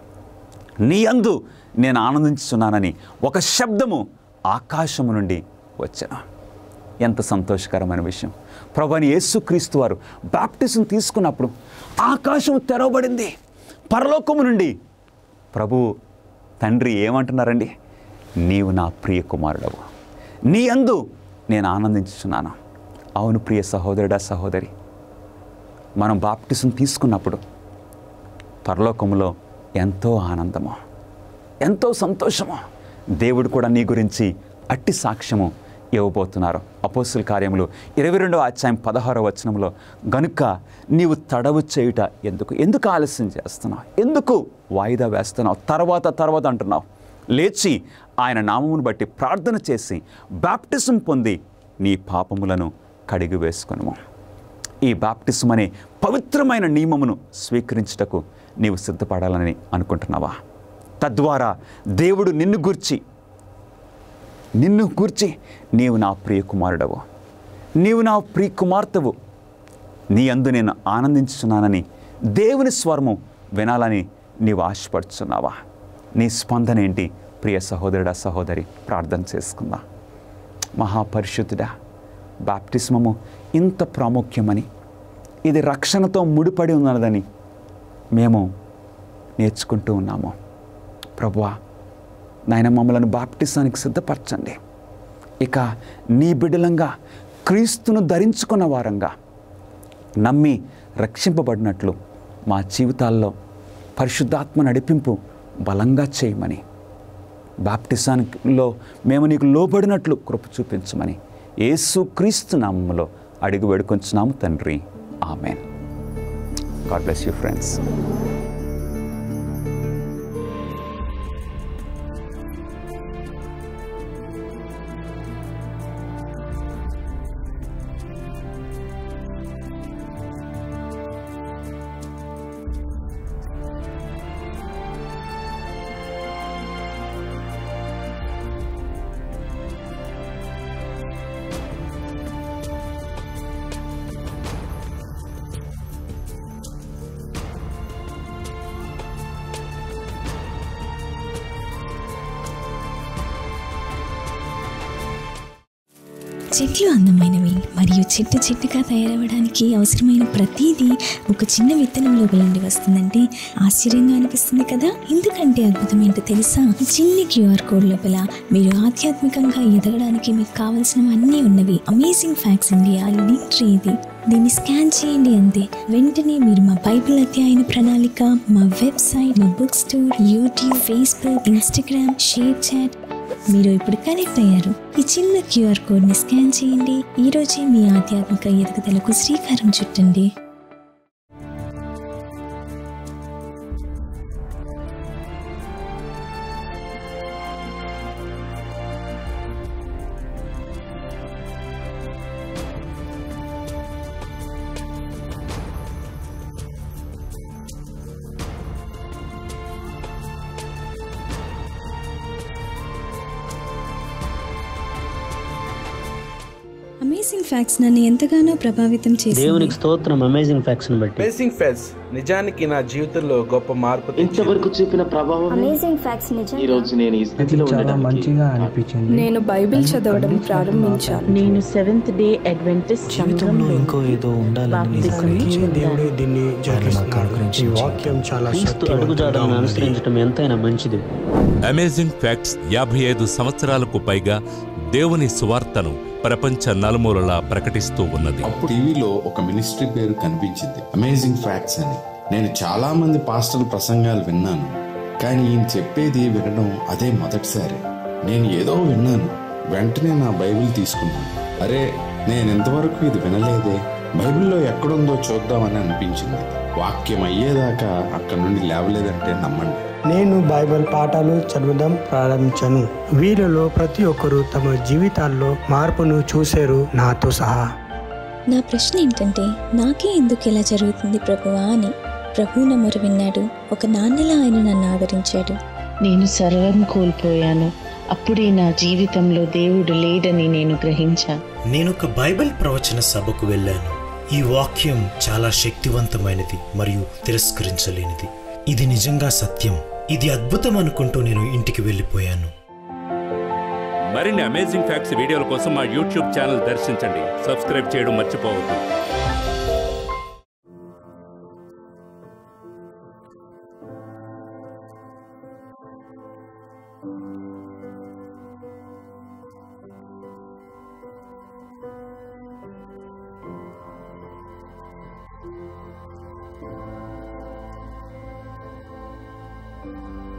నీ అందు నేను ఆనందించున్నానని ఒక శబ్దము ఆకాశము నుండి వచ్చాను ఎంత సంతోషకరమైన విషయం ప్రభుని యేసుక్రీస్తు వారు బాప్టిజం తీసుకున్నప్పుడు ఆకాశం తెరవబడింది పరలోకము నుండి ప్రభు తండ్రి ఏమంటున్నారండి నీవు నా ప్రియ కుమారుడవు నీ అందు నేను ఆనందించుచున్నాను అవును ప్రియ సహోదరుడా సహోదరి మనం బాప్టిజం తీసుకున్నప్పుడు పరలోకములో ఎంతో ఆనందము ఎంతో సంతోషము దేవుడు కూడా నీ గురించి అట్టి సాక్ష్యము ఇవ్వబోతున్నారు అపోస్తుల కార్యములు ఇరవై రెండవ అధ్యాయం పదహారవ వచనంలో గనుక నీవు తడవు చేయుట ఎందుకు ఎందుకు ఆలస్యం చేస్తున్నావు ఎందుకు వాయిదా వేస్తున్నావు తర్వాత తర్వాత అంటున్నావు లేచి ఆయన నామమును బట్టి ప్రార్థన చేసి బాప్టిజం పొంది నీ పాపములను కడిగి వేసుకును ఈ బాప్టిజం అనే పవిత్రమైన నియమమును స్వీకరించుటకు నీవు సిద్ధపడాలని అనుకుంటున్నావా తద్వారా దేవుడు నిన్ను గూర్చి నిన్ను గూర్చి నీవు నా ప్రియ కుమారుడవు నీవు నా ప్రియ కుమార్తెవు నీ అందు నేను ఆనందించుచున్నానని దేవుని స్వరము వినాలని నీవు ఆశపడుచున్నావా నీ స్పందన ఏంటి ప్రియ సహోదరుడా సహోదరి ప్రార్థన చేసుకుందా మహాపరిశుద్ధుడా బాప్టిస్మము ఇంత ప్రాముఖ్యమని ఇది రక్షణతో ముడిపడి ఉన్నదని మేము నేర్చుకుంటూ ఉన్నాము ప్రభువా నాయన మమ్మలను బాప్టిసానికి సిద్ధపరచండి ఇక నీ బిడ్డలంగా క్రీస్తును ధరించుకున్న వారంగా నమ్మి రక్షింపబడినట్లు మా జీవితాల్లో పరిశుద్ధాత్మ నడిపింపు బలంగా చేయమని బాప్టిసానిలో మేము నీకు లోబడినట్లు కృప చూపించమని యేసు క్రీస్తు నామములో అడిగి వేడుకొంచున్నాము తండ్రి amen God bless you friends చెట్లు అందమైనవి మరియు చెట్టు చెట్టుగా తయారవడానికి అవసరమైన ప్రతిదీ ఒక చిన్న విత్తనం లోపల నుండి వస్తుందంటే ఆశ్చర్యంగా అనిపిస్తుంది కదా ఎందుకంటే అద్భుతం ఏంటో తెలుసా ఈ చిన్ని క్యూఆర్ కోడ్ లోపల మీరు ఆధ్యాత్మికంగా ఎదగడానికి మీకు కావాల్సినవన్నీ ఉన్నవి amazing facts India Linktree ఇది దీన్ని స్కాన్ చేయండి అంతే వెంటనే మీరు మా బైబిల్ అధ్యయన ప్రణాళిక మా వెబ్సైట్ మా book store YouTube Facebook Instagram ShareChat మీరు ఇప్పుడు కనెక్ట్ అయ్యారు ఈ చిన్న క్యూఆర్ కోడ్ ని స్కాన్ చేయండి ఈ రోజే మీ ఆధ్యాత్మిక ఎదుగుదలకు శ్రీకారం చుట్టండి అమేజింగ్ ఫ్యాక్ట్స్ నన్ను ఎంతగానో ప్రభావితం చేసింది దేవునికి స్తోత్రం అమేజింగ్ ఫ్యాక్ట్స్ బట్టి అమేజింగ్ ఫెస్ నిజానికి నా జీవితంలో గొప్ప మార్పు తెచ్చింది. ఇంతవరకు చూపిన ప్రభావం అమేజింగ్ ఫ్యాక్ట్స్ ఈ నిజంగా రోజు నేను ఈ స్థితిలో ఉండడానికి కారణం. నేను బైబిల్ చదవడం ప్రారంభించాను నేను సెవెంత్ డే అడ్వెంటిస్ట్ జీవితంలో ఇంకో ఏదో ఉండాలని నిజానికి దేవుడే దీన్ని జరిగిస్తున్నాడు ఈ వాక్యం చాలా క్రీస్తు అడుగుజాడలను అనుసరించడం ఎంతైనా మంచిది అమేజింగ్ ఫ్యాక్ట్స్ యాభై ఐదు సంవత్సరాలకు పైగా దేవుని సువార్తను ప్రపంచ నలుమూలలా ప్రకటిస్తూ ఉన్నది అప్పుడు టీవీలో ఒక మినిస్ట్రీ పేరు కనిపించింది అమేజింగ్ ఫ్యాక్ట్స్ అని నేను చాలా మంది పాస్టల్ ప్రసంగాలు విన్నాను కానీ ఈయన చెప్పేది వినడం అదే మొదటిసారి నేను ఏదో విన్నాను వెంటనే నా బైబిల్ తీసుకున్నాను అరే నేను ఇంతవరకు ఇది వినలేదే బైబిల్లో ఎక్కడుందో చూద్దామని అనిపించింది వాక్యం అయ్యేదాకా అక్కడ నుండి లేవలేదంటే నమ్మండి నేను బైబిల్ పాఠాలు చదవడం ప్రారంభించాను వీరిలో ప్రతి ఒక్కరూ తమ జీవితాల్లో మార్పును చూశారు నాతో సహా నా ప్రశ్న ఏంటంటే నాకే ఎందుకు ఇలా జరుగుతుంది ప్రభువా అని ప్రభు నా మొర విన్నాడు ఒక నాన్నలా ఆయన నన్ను ఆదరించాడు నేను సర్వం కోల్పోయాను అప్పుడే నా జీవితంలో దేవుడు లేడని నేను గ్రహించాను నేను ఒక బైబిల్ ప్రవచన సభకు వెళ్ళాను ఈ వాక్యం చాలా శక్తివంతమైనది మరియు తిరస్కరించలేనిది ఇది నిజంగా సత్యం ఇది అద్భుతం అనుకుంటూ నేను ఇంటికి వెళ్ళిపోయాను మరిన్ని అమేజింగ్ ఫ్యాక్ట్స్ వీడియోల కోసం మా యూట్యూబ్ ఛానల్ దర్శించండి సబ్స్క్రైబ్ చేయడం మర్చిపోవద్దు thank you